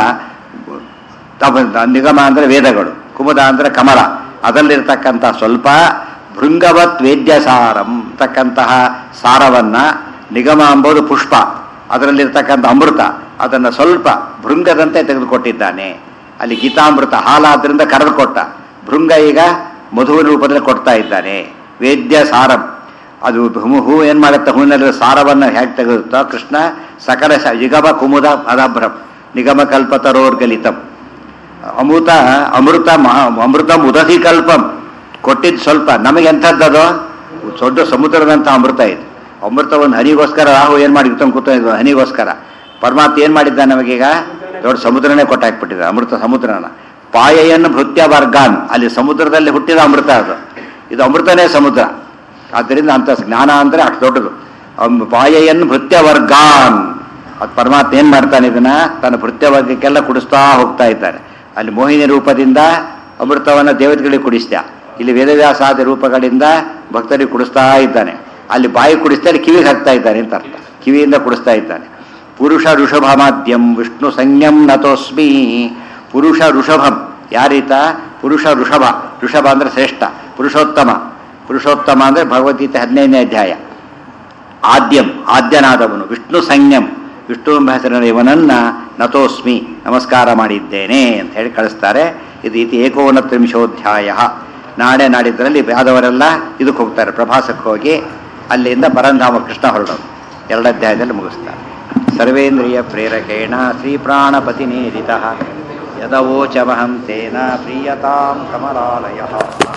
ತಬ- ನಿಗಮ ಅಂದರೆ ವೇದಗಳು ಕುಮುದ ಅಂದರೆ ಕಮಲ ಅದರಲ್ಲಿರ್ತಕ್ಕಂಥ ಸ್ವಲ್ಪ ಭೃಂಗವತ್ ವೇದ್ಯ ಸಾರಂ ತಕ್ಕಂತಹ ಸಾರವನ್ನ ನಿಗಮ ಎಂಬುದು ಪುಷ್ಪ ಅದರಲ್ಲಿರ್ತಕ್ಕಂಥ ಅಮೃತ ಅದನ್ನು ಸ್ವಲ್ಪ ಭೃಂಗದಂತೆ ತೆಗೆದುಕೊಟ್ಟಿದ್ದಾನೆ ಅಲ್ಲಿ ಗೀತಾಮೃತ ಹಾಲಾದ್ರಿಂದ ಕರೆದು ಕೊಟ್ಟ ಭೃಂಗ ಈಗ ಮಧುವಿನ ರೂಪದಲ್ಲಿ ಕೊಡ್ತಾ ಇದ್ದಾನೆ ವೇದ್ಯ ಸಾರಂ ಅದು ಹೂ- ಹೂ ಏನ್ ಮಾಡುತ್ತೆ ಹೂವಿನಲ್ಲಿ ಸಾರವನ್ನು ಹೇಗೆ ತೆಗೆದುತ್ತೋ ಕೃಷ್ಣ ಸಕಲ ಶ- ಯುಗಮ ಕುಮುದ ಅದಾಭ್ರಂ ನಿಗಮ ಕಲ್ಪತರೋರ್ಗಲಿತಂ ಅಮೃತ ಅಮೃತ ಮಹಾ ಅಮೃತ ಉದಧಿ ಕಲ್ಪಂ ಕೊಟ್ಟಿದ್ದು ಸ್ವಲ್ಪ ನಮಗೆ ಎಂಥದ್ದದು ದೊಡ್ಡ ಸಮುದ್ರದಂಥ ಅಮೃತ ಇದು ಅಮೃತ ಒಂದು ಹನಿಗೋಸ್ಕರ ರಾಹು ಏನು ಮಾಡಿ ಕೂತ್ಕೊಂಡು ಕೂತ್ಕೊಂಡಿದ್ದ ಹನಿಗೋಸ್ಕರ ಪರಮಾತ್ಮ ಏನು ಮಾಡಿದ್ದ ನಮಗೀಗ ದೊಡ್ಡ ಸಮುದ್ರನೇ ಕೊಟ್ಟಾಕ್ಬಿಟ್ಟಿದೆ ಅಮೃತ ಸಮುದ್ರನ ಪಾಯಯನ್ನು ಭೃತ್ಯ ವರ್ಗಾನ್ ಅಲ್ಲಿ ಸಮುದ್ರದಲ್ಲಿ ಹುಟ್ಟಿದ ಅಮೃತ ಅದು ಇದು ಅಮೃತನೇ ಸಮುದ್ರ ಆದ್ದರಿಂದ ಅಂತ ಜ್ಞಾನ ಅಂದರೆ ಅಷ್ಟು ದೊಡ್ಡದು ಅಮ್- ಪಾಯಯನ್ನು ಭೃತ್ಯ ವರ್ಗಾನ್ ಅದು ಪರಮಾತ್ಮ ಏನ್ ಮಾಡ್ತಾನೆ ಇದನ್ನ ತನ್ನ ಭೃತ್ಯ ವರ್ಗಕ್ಕೆಲ್ಲ ಕುಡಿಸ್ತಾ ಹೋಗ್ತಾ ಇದ್ದಾನೆ ಅಲ್ಲಿ ಮೋಹಿನಿ ರೂಪದಿಂದ ಅಮೃತವನ್ನ ದೇವತೆಗಳಿಗೆ ಕುಡಿಸ್ತ ಇಲ್ಲಿ ವೇದವ್ಯಾಸಾದಿ ರೂಪಗಳಿಂದ ಭಕ್ತರಿಗೆ ಕುಡಿಸ್ತಾ ಇದ್ದಾನೆ ಅಲ್ಲಿ ಬಾಯಿ ಕುಡಿಸ್ತಾರೆ ಕಿವಿಗೆ ಹಾಕ್ತಾ ಇದ್ದಾನೆ ಅಂತ ಅರ್ಥ ಕಿವಿಯಿಂದ ಕುಡಿಸ್ತಾ ಇದ್ದಾನೆ ಪುರುಷ ಋಷಭ ಮಾಧ್ಯಂ ವಿಷ್ಣು ಸಂಜ್ಞಂ ನತೋಸ್ಮಿ ಪುರುಷ ಋಷಭಂ ಯಾರೀತ ಪುರುಷ ಋಷಭ ಋಷಭ ಅಂದ್ರೆ ಶ್ರೇಷ್ಠ ಪುರುಷೋತ್ತಮ ಪುರುಷೋತ್ತಮ ಅಂದ್ರೆ ಭಗವದ್ಗೀತೆ ಹದಿನೈದನೇ ಅಧ್ಯಾಯ ಆದ್ಯಂ ಆದ್ಯನಾದವನು ವಿಷ್ಣು ಸಂಜ್ಞಂ ವಿಷ್ಣು ಎಂಬ ಹೆಸರಿನ ಇವನನ್ನ ನತೋಸ್ಮಿ ನಮಸ್ಕಾರ ಮಾಡಿದ್ದೇನೆ ಅಂತ ಹೇಳಿ ಕಳಿಸ್ತಾರೆ ಇದು ಇತಿ ಏಕೋನತ್ರಿಂಶೋಧ್ಯಾಯ ನಾಳೆ ನಾಡಿದ್ದರಲ್ಲಿ ಆದವರೆಲ್ಲ ಇದಕ್ಕೆ ಹೋಗ್ತಾರೆ ಪ್ರಭಾಸಕ್ಕೆ ಹೋಗಿ ಅಲ್ಲಿಂದ ಪರಂಧಾಮ ಕೃಷ್ಣ ಹೊರಡೋದು ಎರಡು ಅಧ್ಯಾಯದಲ್ಲಿ ಮುಗಿಸ್ತಾರೆ ಸರ್ವೇಂದ್ರಿಯ ಪ್ರೇರಕೇಣ ಶ್ರೀ ಪ್ರಾಣಪತಿ ನೇರಿತ ಯದವೋಚಮಹಂ ತೇನ ಪ್ರೀಯತಾಂ ಕಮಲಾಲಯ